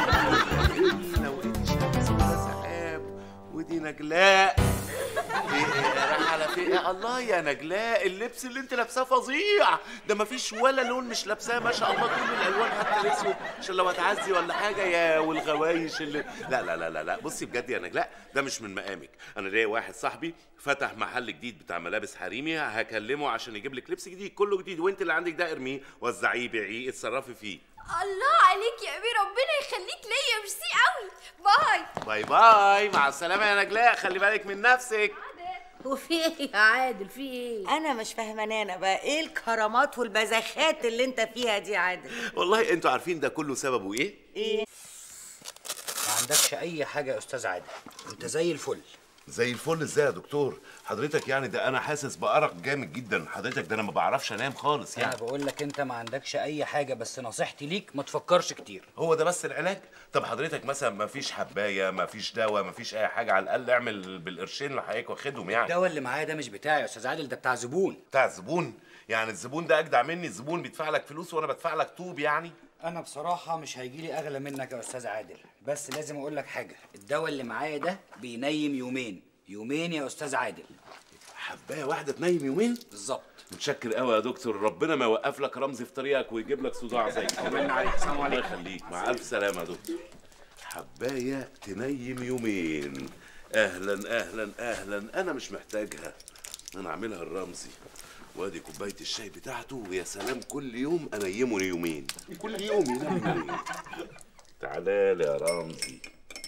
لو انت شمس ولا سحاب ودي نجلاء ايه إيه، راح على فين يا الله يا نجلاء اللبس اللي انت لابساه فظيع ده مفيش ولا لون مش لابساه ما شاء الله كل الالوان حتى الاسود عشان لو هتعزي ولا حاجه يا والغوايش اللي لا لا لا لا لا بصي بجد يا نجلاء ده مش من مقامك انا ليا واحد صاحبي فتح محل جديد بتاع ملابس حريمي هكلمه عشان يجيب لك لبس جديد كله جديد وانت اللي عندك ده ارميه وزعيه بيعيه اتصرفي فيه الله عليك يا امير ربنا يخليك ليا ميرسي قوي باي باي باي مع السلامه يا نجلاء خلي بالك من نفسك وفي ايه يا عادل في ايه انا مش فاهمه نانا بقى ايه الكرامات والبذاخات اللي انت فيها دي يا عادل والله انتوا عارفين ده كله سببه ايه ايه ما عندكش اي حاجه يا استاذ عادل انت زي الفل زي الفل ازاي يا دكتور حضرتك يعني ده انا حاسس بأرق جامد جدا حضرتك ده انا ما بعرفش انام خالص انا يعني بقول لك انت ما عندكش اي حاجه بس نصيحتي ليك ما تفكرش كتير هو ده بس العلاج طب حضرتك مثلا ما فيش حبايه ما فيش دواء ما فيش اي حاجه على الاقل اعمل بالقرشين اللي حضرتك واخدهم يعني الدواء اللي معايا ده مش بتاعي يا استاذ عادل ده بتاع زبون بتاع الزبون يعني الزبون ده اجدع مني الزبون بيدفع لك فلوس وانا بدفع لك طوب يعني انا بصراحه مش هيجيلي اغلى منك يا استاذ عادل بس لازم اقول لك حاجه الدواء اللي معايا ده بينيم يومين يومين يا استاذ عادل حبايه واحده تنيم يومين بالظبط متشكر قوي يا دكتور ربنا ما يوقف لك رمزي في طريقك ويجيب لك صداع زي كده ربنا عليك. السلام الله عليكم. يخليك مع الف سلامه يا دكتور حبايه تنيم يومين اهلا اهلا اهلا انا مش محتاجها انا اعملها الرمزي وادي كوبايه الشاي بتاعته ويا سلام كل يوم انيمه يومين كل يوم ينام يومين تعالى لي يا رمزي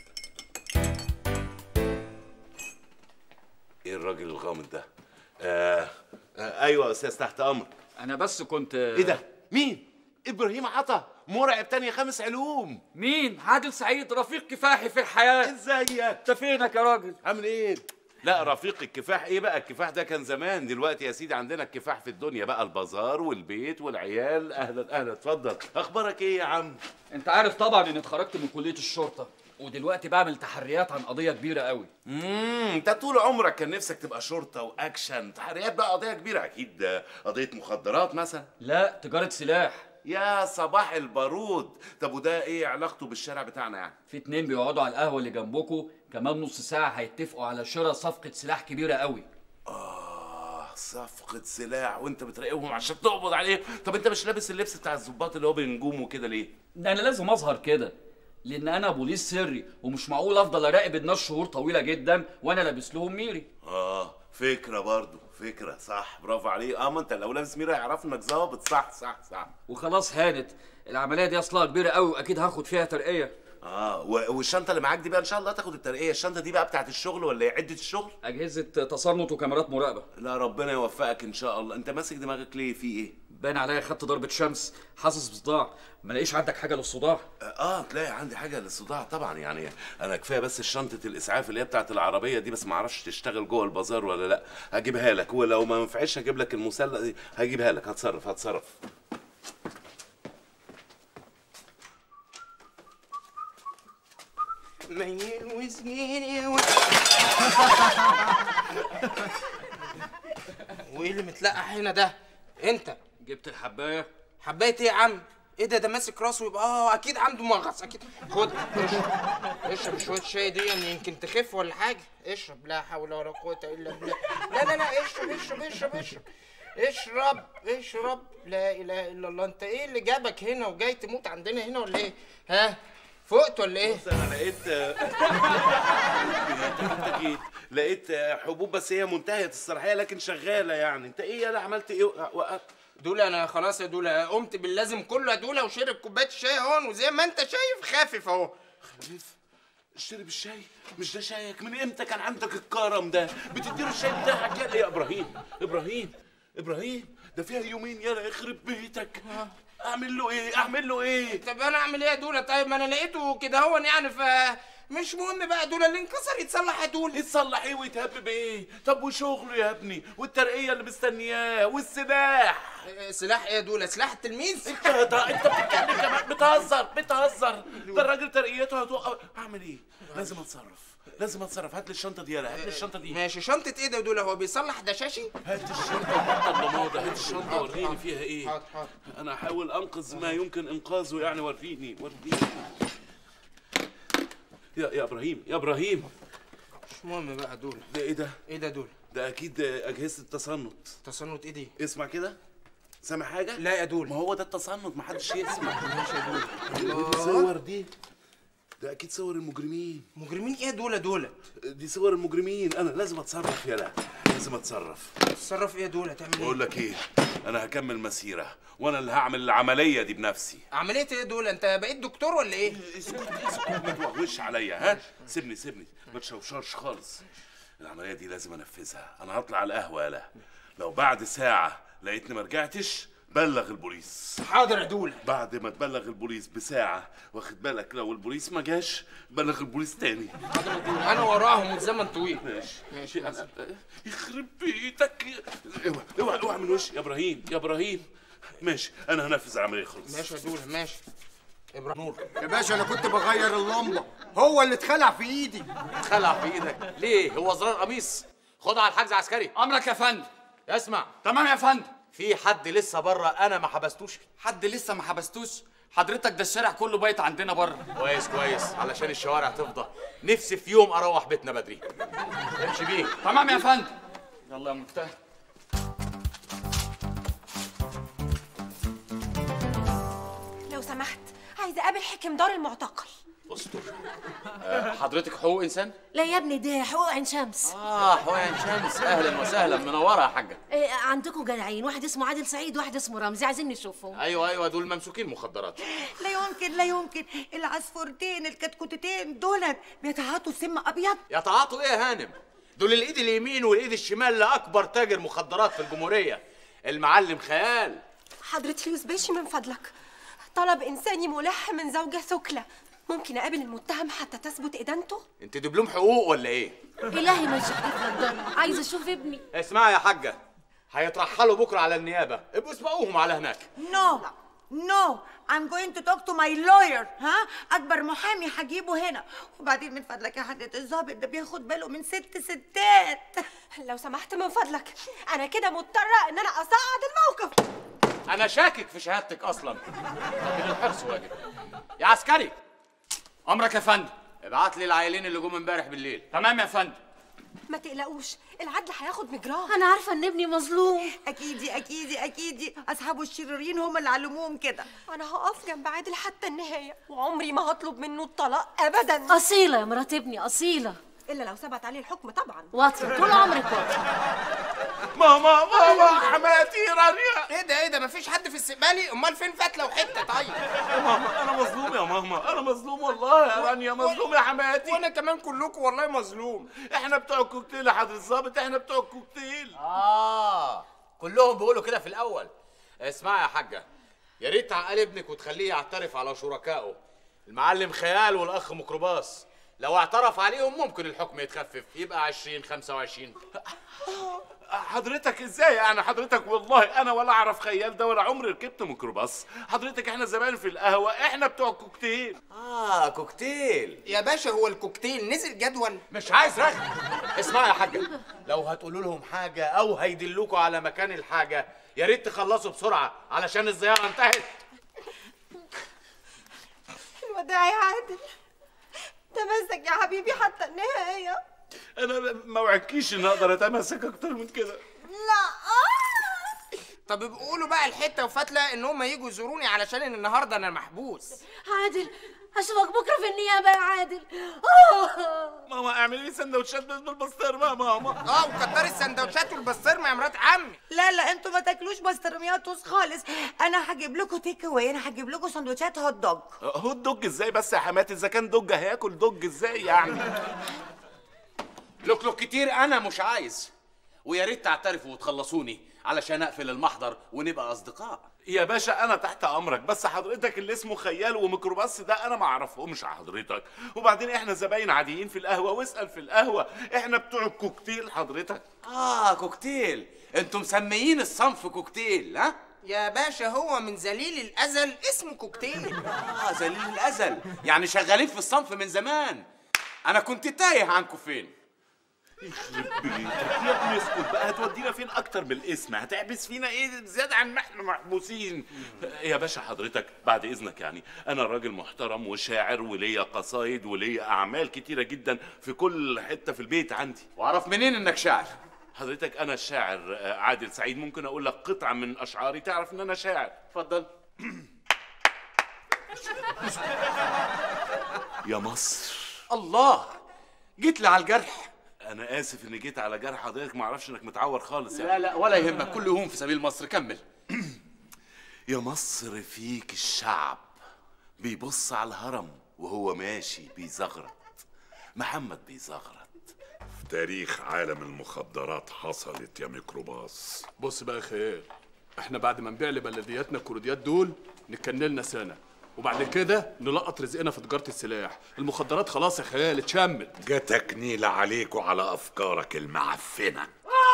ايه الراجل الغامض ده آه آه ايوه يا استاذ تحت امر انا بس كنت ايه ده مين ابراهيم عطا مرعب تانية خمس علوم مين عادل سعيد رفيق كفاحي في الحياه ازيك انت فينك يا راجل عامل ايه لا رفيق الكفاح ايه بقى الكفاح ده كان زمان دلوقتي يا سيدي عندنا الكفاح في الدنيا بقى البازار والبيت والعيال اهلا اهلا اتفضل اخبارك ايه يا عم انت عارف طبعا اني اتخرجت من كليه الشرطه ودلوقتي بعمل تحريات عن قضيه كبيره قوي امم انت طول عمرك كان نفسك تبقى شرطه واكشن تحريات بقى قضيه كبيره اكيد آه، قضيه مخدرات مثلا لا تجاره سلاح يا صباح البارود طب وده ايه علاقته بالشارع بتاعنا يعني في اتنين بيقعدوا على القهوه اللي جنبكم كمان نص ساعه هيتفقوا على شراء صفقه سلاح كبيره قوي اه صفقة سلاح وانت بتراقبهم عشان تقبض عليه طب انت مش لابس اللبس بتاع الظباط اللي هو بنجوم وكده ليه ده انا لازم اظهر كده لان انا بوليس سري ومش معقول افضل اراقب الناس شهور طويله جدا وانا لابس لهم ميري اه فكرة برضو فكرة صح برافو عليك اه ما انت لو لابس ميرا يعرفوا انك ظابط صح صح صح وخلاص هانت العمليه دي اصلها كبيره قوي واكيد هاخد فيها ترقيه اه و- والشنطة اللي معاك دي بقى ان شاء الله تاخد الترقية الشنطة دي بقى بتاعت الشغل ولا هي عدة الشغل اجهزه تصنت وكاميرات مراقبه لا ربنا يوفقك ان شاء الله انت ماسك دماغك ليه في ايه باين عليا خدت ضربه شمس حاسس بصداع ما لاقيش عندك حاجه للصداع اه تلاقي عندي حاجه للصداع طبعا يعني انا كفايه بس شنطه الاسعاف اللي هي بتاعت العربيه دي بس ما اعرفش تشتغل جوه البازار ولا لا هجيبها لك ولو ما ينفعش هجيب لك المسله دي هجيبها لك هتصرف هتصرف ميل وسنين يا ولد وايه اللي متلقح هنا ده انت جبت الحبايه حبايه ايه يا عم ايه ده ده ماسك راسه يبقى اه اكيد عنده مغص اكيد خد اشرب اشرب شويه شاي دي يعني يمكن تخف ولا حاجه اشرب لا حول ولا قوه الا بالله لا لا لا اشرب اشرب اشرب اشرب اشرب اشرب لا اله الا الله انت ايه اللي جابك هنا وجاي تموت عندنا هنا ولا ايه ها فقت ولا ايه بص انا لقيت انت جيت لقيت حبوب بس هي منتهيه الصلاحيه لكن شغاله يعني انت ايه انا عملت ايه وقفت دولا انا خلاص يا دولا قمت باللازم كله يا دولا وشرب كوبايه الشاي اهون وزي ما انت شايف خافف اهو خفيف اشترب الشاي مش ده شايك من امتى كان عندك الكرم ده بتديله الشاي بتاعك يا يا ابراهيم ابراهيم ابراهيم ده فيها يومين يلا يخرب بيتك اعمل له ايه اعمل له ايه طب انا اعمل ايه يا دولا طيب ما انا لقيته كده هون يعني ف مش مهم بقى دول اللي انكسر يتصلح يا دول يتصلح ايه ويتهب بايه طب وشغله يا ابني والترقيه اللي مستنياه والسلاح سلاح ايه يا دول سلاح التلميذ انت ده انت بتتكلم كمان بتهزر بتهزر ده الراجل ترقيته هتوقف اعمل ايه لازم اتصرف لازم اتصرف هات لي الشنطه دي يلا هات لي الشنطه دي ماشي شنطة ايه ده يا دول هو بيصلح دشاشي هات الشنطه وحط الضماده هات الشنطه وريني فيها ايه انا هحاول انقذ ما يمكن انقاذه يعني وريني وريني يا يا ابراهيم يا ابراهيم مش مهم بقى دول ده ايه ده ايه ده دول ده اكيد اجهزه التصنت تصنت ايه دي اسمع كده سامع حاجه لا يا دول ما هو ده التصنت محدش يسمع ماشي يا دول ودي صور دي ده اكيد صور المجرمين مجرمين ايه دول يا دول دي صور المجرمين انا لازم اتصرف يلا لازم اتصرف تتصرف ايه يا دول هتعمل ايه بقول لك ايه انا هكمل مسيره وانا اللي هعمل العمليه دي بنفسي عملية ايه دول انت بقيت دكتور ولا ايه اسكت اسكت ما توغوش عليا ها سيبني سيبني ما تشوشرش خالص العمليه دي لازم انفذها انا هطلع على القهوه يلا لو بعد ساعه لقيتني ما رجعتش بلغ البوليس حاضر يا دول بعد ما تبلغ البوليس بساعه واخد بالك لو البوليس ما جاش بلغ البوليس تاني حاضر يا دول انا وراهم والزمن طويل ماشي ماشي أنا يخرب بيتك اوعى اوعى اوعى من وشي يا ابراهيم يا ابراهيم ماشي انا هنفذ العمليه خلاص ماشي يا دول ماشي ابراهيم نور يا باشا انا كنت بغير اللمبه هو اللي اتخلع في ايدي خلع في ايدك ليه هو زرار قميص خدها على الحجز عسكري امرك يا فندم اسمع تمام يا فندم في حد لسه بره انا ما حبستوش حد لسه ما حبستوش حضرتك ده الشارع كله بايت عندنا بره كويس كويس علشان الشوارع تفضى نفسي في يوم اروح بيتنا بدري امشي بيه تمام يا فندم يلا يا مفتاح لو سمحت عايزه اقابل حكم دار المعتقل استر آه، حضرتك حقوق انسان لا يا ابني دي حقوق عين شمس اه حقوق عين شمس اهلا وسهلا منوره يا حاجه إيه عندكم جدعين واحد اسمه عادل سعيد واحد اسمه رمزي عايزين نشوفهم ايوه ايوه دول ممسوكين مخدرات لا يمكن لا يمكن العصفورتين الكتكوتتين دولت بيتعاطوا سم ابيض يتعاطوا ايه يا هانم دول الايد اليمين والايد الشمال لاكبر تاجر مخدرات في الجمهوريه المعلم خيال حضرة اليوسباشي من فضلك طلب إنساني ملح من زوجة ثكلى ممكن أقابل المتهم حتى تثبت إدانته؟ انت دبلوم حقوق ولا ايه الهي ما يشوفك عايزه اشوف ابني اسمعي يا حاجه هيترحلوا بكره على النيابه ابقوا اسبقوهم على هناك نو نو I'm going to talk to my lawyer ها أكبر محامي هجيبه هنا وبعدين من فضلك يا حضرة الظابط ده بياخد باله من ست ستات لو سمحت من فضلك أنا كده مضطرة إن أنا أصعد الموقف انا شاكك في شهادتك اصلا لكن الحرص واجب يا عسكري امرك يا فندم ابعت لي العيلين اللي جم امبارح بالليل تمام يا فندم ما تقلقوش العدل هياخد مجراه انا عارفه ان ابني مظلوم أكيدي أكيدي أكيدي أصحابه الشريرين هم اللي علموهم كده أنا هقف جنب عادل حتى النهاية وعمري ما هطلب منه الطلاق أبدا اصيله يا مرات ابني اصيله إلا لو ثبت عليه الحكم طبعا واطيه طول عمرك واطيه ماما ماما حماتي رانيا ايه ده ايه ده مفيش حد في السقبالي امال فين فتله وحته طيب يا ماما انا مظلوم يا ماما انا مظلوم والله يا رانيا مظلوم يا حماتي وانا كمان كلكم والله مظلوم احنا بتوع الكوكتيل يا حضرة الظابط احنا بتوع الكوكتيل اه كلهم بيقولوا كده في الاول اسمعي يا حاجه يا ريت تعقل ابنك وتخليه يعترف على شركائه المعلم خيال والاخ ميكروباص لو اعترف عليهم ممكن الحكم يتخفف يبقى 20 25 حضرتك ازاي يعني حضرتك والله انا ولا اعرف خيال ده ولا عمري ركبت ميكروباص حضرتك احنا زمان في القهوه احنا بتوع الكوكتيل اه كوكتيل يا باشا هو الكوكتيل نزل جدول مش عايز رغي اسمعي يا حاجه لو هتقولوا لهم حاجه او هيدلوكوا على مكان الحاجه يا ريت تخلصوا بسرعه علشان الزياره انتهت الوداع يا عادل تمسك يا حبيبي حتى النهاية انا ما وعدكيش ان اقدر اتمسك اكتر من كده لا طب بيقولوا بقى الحته وفتله ان هم يجوا يزوروني علشان ان النهارده انا محبوس عادل اشوفك بكره في النيابه يا عادل ماما اعملي لي سندوتشات بيض بالبسطرمه يا ماما اه وكتري السندوتشات والبسطرمه يا مرات عمي لا لا انتوا ما تاكلوش بسطرمياتوس خالص انا هجيب لكم تيك اواي انا هجيب لكم سندوتشات هوت دوج هو الدج ازاي بس يا حماتي اذا كان دج هياكل دج ازاي يعني لوك لوك كتير انا مش عايز ويا ريت تعترفوا وتخلصوني علشان اقفل المحضر ونبقى اصدقاء يا باشا انا تحت امرك بس حضرتك اللي اسمه خيال وميكروباص ده انا ما اعرفهمش حضرتك وبعدين احنا زباين عاديين في القهوه واسال في القهوه احنا بتوع الكوكتيل حضرتك اه كوكتيل انتم مسميين الصنف كوكتيل ها يا باشا هو من ذليل الازل اسمه كوكتيل اه ذليل الازل يعني شغالين في الصنف من زمان انا كنت تايه عنكم فين يخرب بيتك يا ابني اسكت بقى هتودينا فين اكتر من الاسم هتحبس فينا ايه زياده عن ما احنا محبوسين يا باشا حضرتك بعد اذنك يعني انا راجل محترم وشاعر وليا قصايد وليا اعمال كتيره جدا في كل حته في البيت عندي واعرف منين انك شاعر حضرتك انا الشاعر آه، عادل سعيد ممكن اقول لك قطعه من اشعاري تعرف ان انا شاعر اتفضل يا مصر الله جيت لي على الجرح انا اسف اني جيت على جرح حضرتك ما اعرفش انك متعور خالص يعني لا لا ولا يهمك كل يوم في سبيل مصر كمل يا مصر فيك الشعب بيبص على الهرم وهو ماشي بيزغرط محمد بيزغرط في تاريخ عالم المخدرات حصلت يا ميكروباص بص بقى يا خيال احنا بعد ما نبيع لبلدياتنا الكرديات دول نكنلنا سنه وبعد كده نلقط رزقنا في تجاره السلاح المخدرات خلاص يا خيال اتشمت جاتك نيلة عليك وعلى أفكارك المعفنة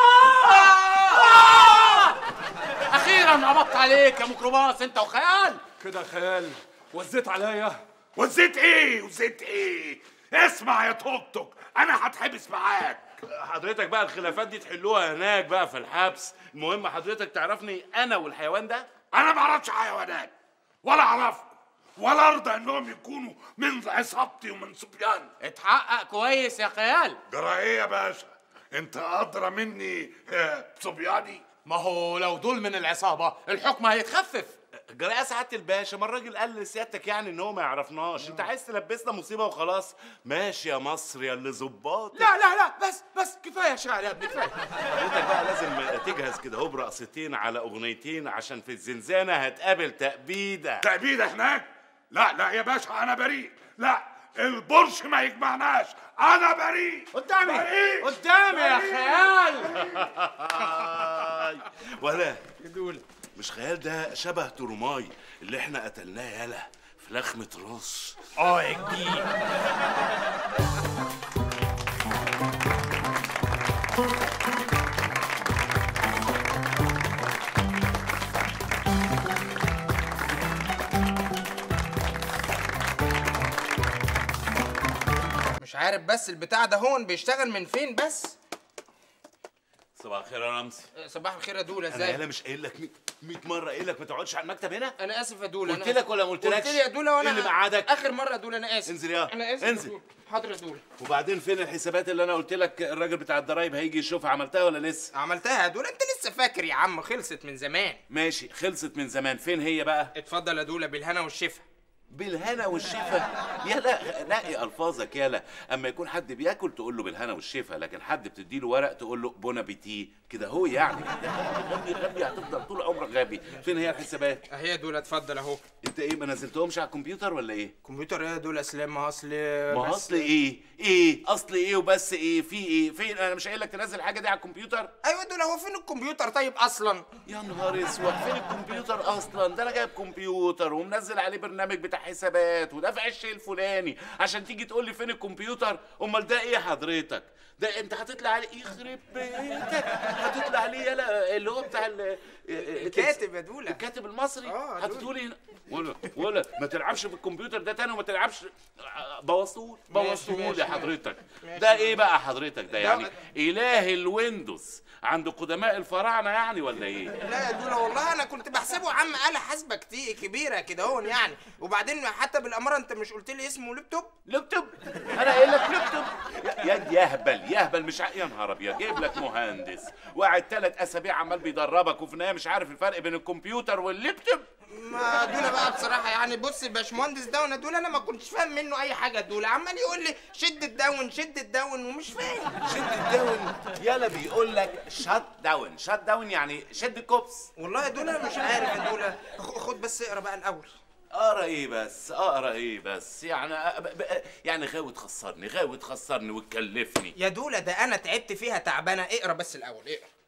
اخيرا قبضت عليك يا ميكروباص انت وخيال كده يا خيال وزيت عليا وزيت ايه وزيت ايه اسمع يا توك توك انا هتحبس معاك حضرتك بقى الخلافات دي تحلوها هناك بقى في الحبس المهم حضرتك تعرفني انا والحيوان ده انا ما اعرفش حيوانات ولا اعرفهم ولا ارضى انهم يكونوا من عصابتي ومن صبيان اتحقق كويس يا خيال جرى ايه يا باشا انت ادرى مني آه، بصبياني ما هو لو دول من العصابه الحكم هيتخفف جرى يا سعاده الباشا ما الراجل قال لسيادتك يعني ان هو ما يعرفناش انت عايز تلبسنا مصيبه وخلاص ماشي يا مصر يا اللي ظباط لا لا لا بس بس كفايه شعر يا ابني كفايه حضرتك بقى لازم تجهز كده هو برقصتين على اغنيتين عشان في الزنزانه هتقابل تأبيده تأبيدة هناك لا لا يا باشا انا بريء لا البرش ما يجمعناش انا بريء قدامي بريء قدامي يا بريء. خيال ولا دول مش خيال ده شبه تروماي اللي احنا قتلناه يالا في لخمة رص اه يا جديد مش عارف بس البتاع ده هون بيشتغل من فين بس صباح الخير يا رمزي صباح الخير يا دولا انا ازاي يالا مش قايل لك 100 مرة قايل لك ما تقعدش على المكتب هنا انا اسف يا دولا قلت أنا لك ولا ما قلتلكش؟ قلت لي يا دولا وانا إيه اللي مقعدك؟ اخر مره يا دولا انا اسف انزل يا انا اسف يا انزل دولا. حاضر يا دولا وبعدين فين الحسابات اللي انا قلت لك الراجل بتاع الضرايب هيجي يشوفها عملتها ولا لسه عملتها يا دولا انت لسه فاكر يا عم خلصت من زمان ماشي خلصت من زمان فين هي بقى اتفضل يا دولا بالهنا والشفا بالهنا والشفا يلا نقي الفاظك يلا اما يكون حد بياكل تقول له بالهنا والشفا لكن حد بتديله ورق تقول له بون ابيتي كده هو يعني غبي غبي هتفضل طول عمرك غبي فين هي الحسابات اهي يا دولا اتفضل اهو انت ايه ما نزلتهمش على الكمبيوتر ولا ايه كمبيوتر ايه يا دولا اسلام ما اصل ما بس- اصل ايه ايه اصل ايه وبس ايه في ايه فين انا مش قايل لك تنزل الحاجه دي على الكمبيوتر ايوه يا دولا هو فين الكمبيوتر طيب اصلا يا نهار اسود فين الكمبيوتر اصلا ده انا جايب كمبيوتر ومنزل عليه برنامج بتاع حسابات ودافع الشيء الفلاني عشان تيجي تقول لي فين الكمبيوتر امال ده ايه حضرتك ده انت هتطلع عليه يخرب بيتك هتطلع عليه يلا اللي هو بتاع ال- الكاتب يا دولا الكاتب المصري اه هتقولي هنا ولا ولا ما تلعبش بالكمبيوتر ده تاني وما تلعبش بوظتهولي بوظتهولي ماشي، يا ماشي. حضرتك ماشي. ده ايه بقى حضرتك ده يعني اله الويندوز عند قدماء الفراعنه يعني ولا ايه لا يا دولا والله انا كنت بحسبه يا عم آلة حاسبة كتير كبيرة كده هون يعني وبعدين حتى بالأمارة انت مش قلت لي اسمه لابتوب لابتوب انا قايل لك لابتوب يا يهبل يهبل مش ع- يا نهار ابيض جايب لك مهندس وقاعد ثلاث اسابيع عمال بيدربك وفي النهايه مش عارف الفرق بين الكمبيوتر واللابتوب ما دولا بقى بصراحة يعني بص الباشمهندس ده وانا دولا انا ما كنتش فاهم منه أي حاجة دولا عمال يقول لي شد الداون شد الداون ومش فاهم شد الداون يلا بيقول لك شات داون شات داون يعني شد كوبس والله يا دولا مش عارف يا دولا خ- خد بس اقرا بقى الأول اقرا ايه بس اقرا ايه بس يعني أ- ب- ب- يعني غاوي تخسرني غاوي تخسرني وتكلفني يا دولا ده أنا تعبت فيها تعبانة اقرا بس الأول اقرا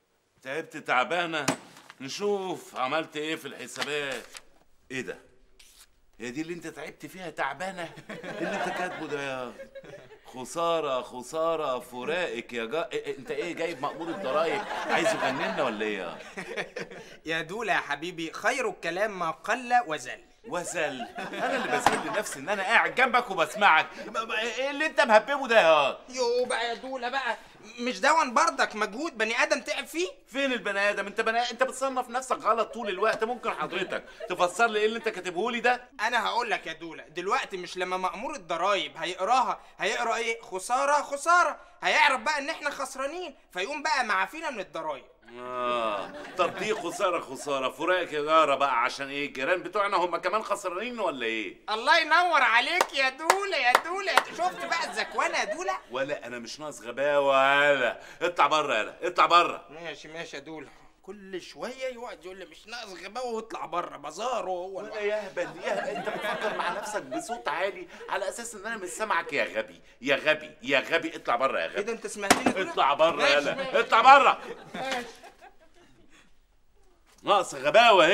تعبت تعبانه نشوف عملت ايه في الحسابات ايه ده هي دي اللي انت تعبت فيها تعبانه إيه اللي انت كاتبه ده يا خساره خساره فراقك يا جا إيه- إيه، انت ايه جايب مأمور الضرايب عايز يغني لنا ولا ايه يا يا دولة يا حبيبي خير الكلام ما قل وزل وزل انا اللي بذل لنفسي ان انا قاعد جنبك وبسمعك ب- ب- ايه اللي انت مهببه ده يا يو بقى يا دولة بقى مش دون برضك مجهود بني ادم تعب فيه فين البني ادم انت بني انت بتصنف نفسك غلط طول الوقت ممكن حضرتك تفسر لي ايه اللي انت كاتبه لي ده انا هقول لك يا دولة دلوقتي مش لما مأمور الضرايب هيقراها هيقرا ايه خسارة خسارة هيعرف بقى ان احنا خسرانين فيقوم بقى معافينا من الضرايب اه طب دي خساره خساره فراقك يا جاره بقى عشان ايه الجيران بتوعنا هم كمان خسرانين ولا ايه الله ينور عليك يا دولة يا دولة شفت بقى الزكوانة يا دولة ولا انا مش ناقص غباوه ولا اطلع بره يلا اطلع بره ماشي ماشي يا دولة كل شوية يقعد يقول لي مش ناقص غباوة واطلع بره بازاره هو ولا يهبل يهبل انت بتفكر مع نفسك بصوت عالي على اساس ان انا مش سامعك يا غبي يا غبي يا غبي اطلع بره يا غبي ايه ده انت سمعتني اطلع بره ماشي، يلا ماشي. اطلع بره ماشي ناقص غباوه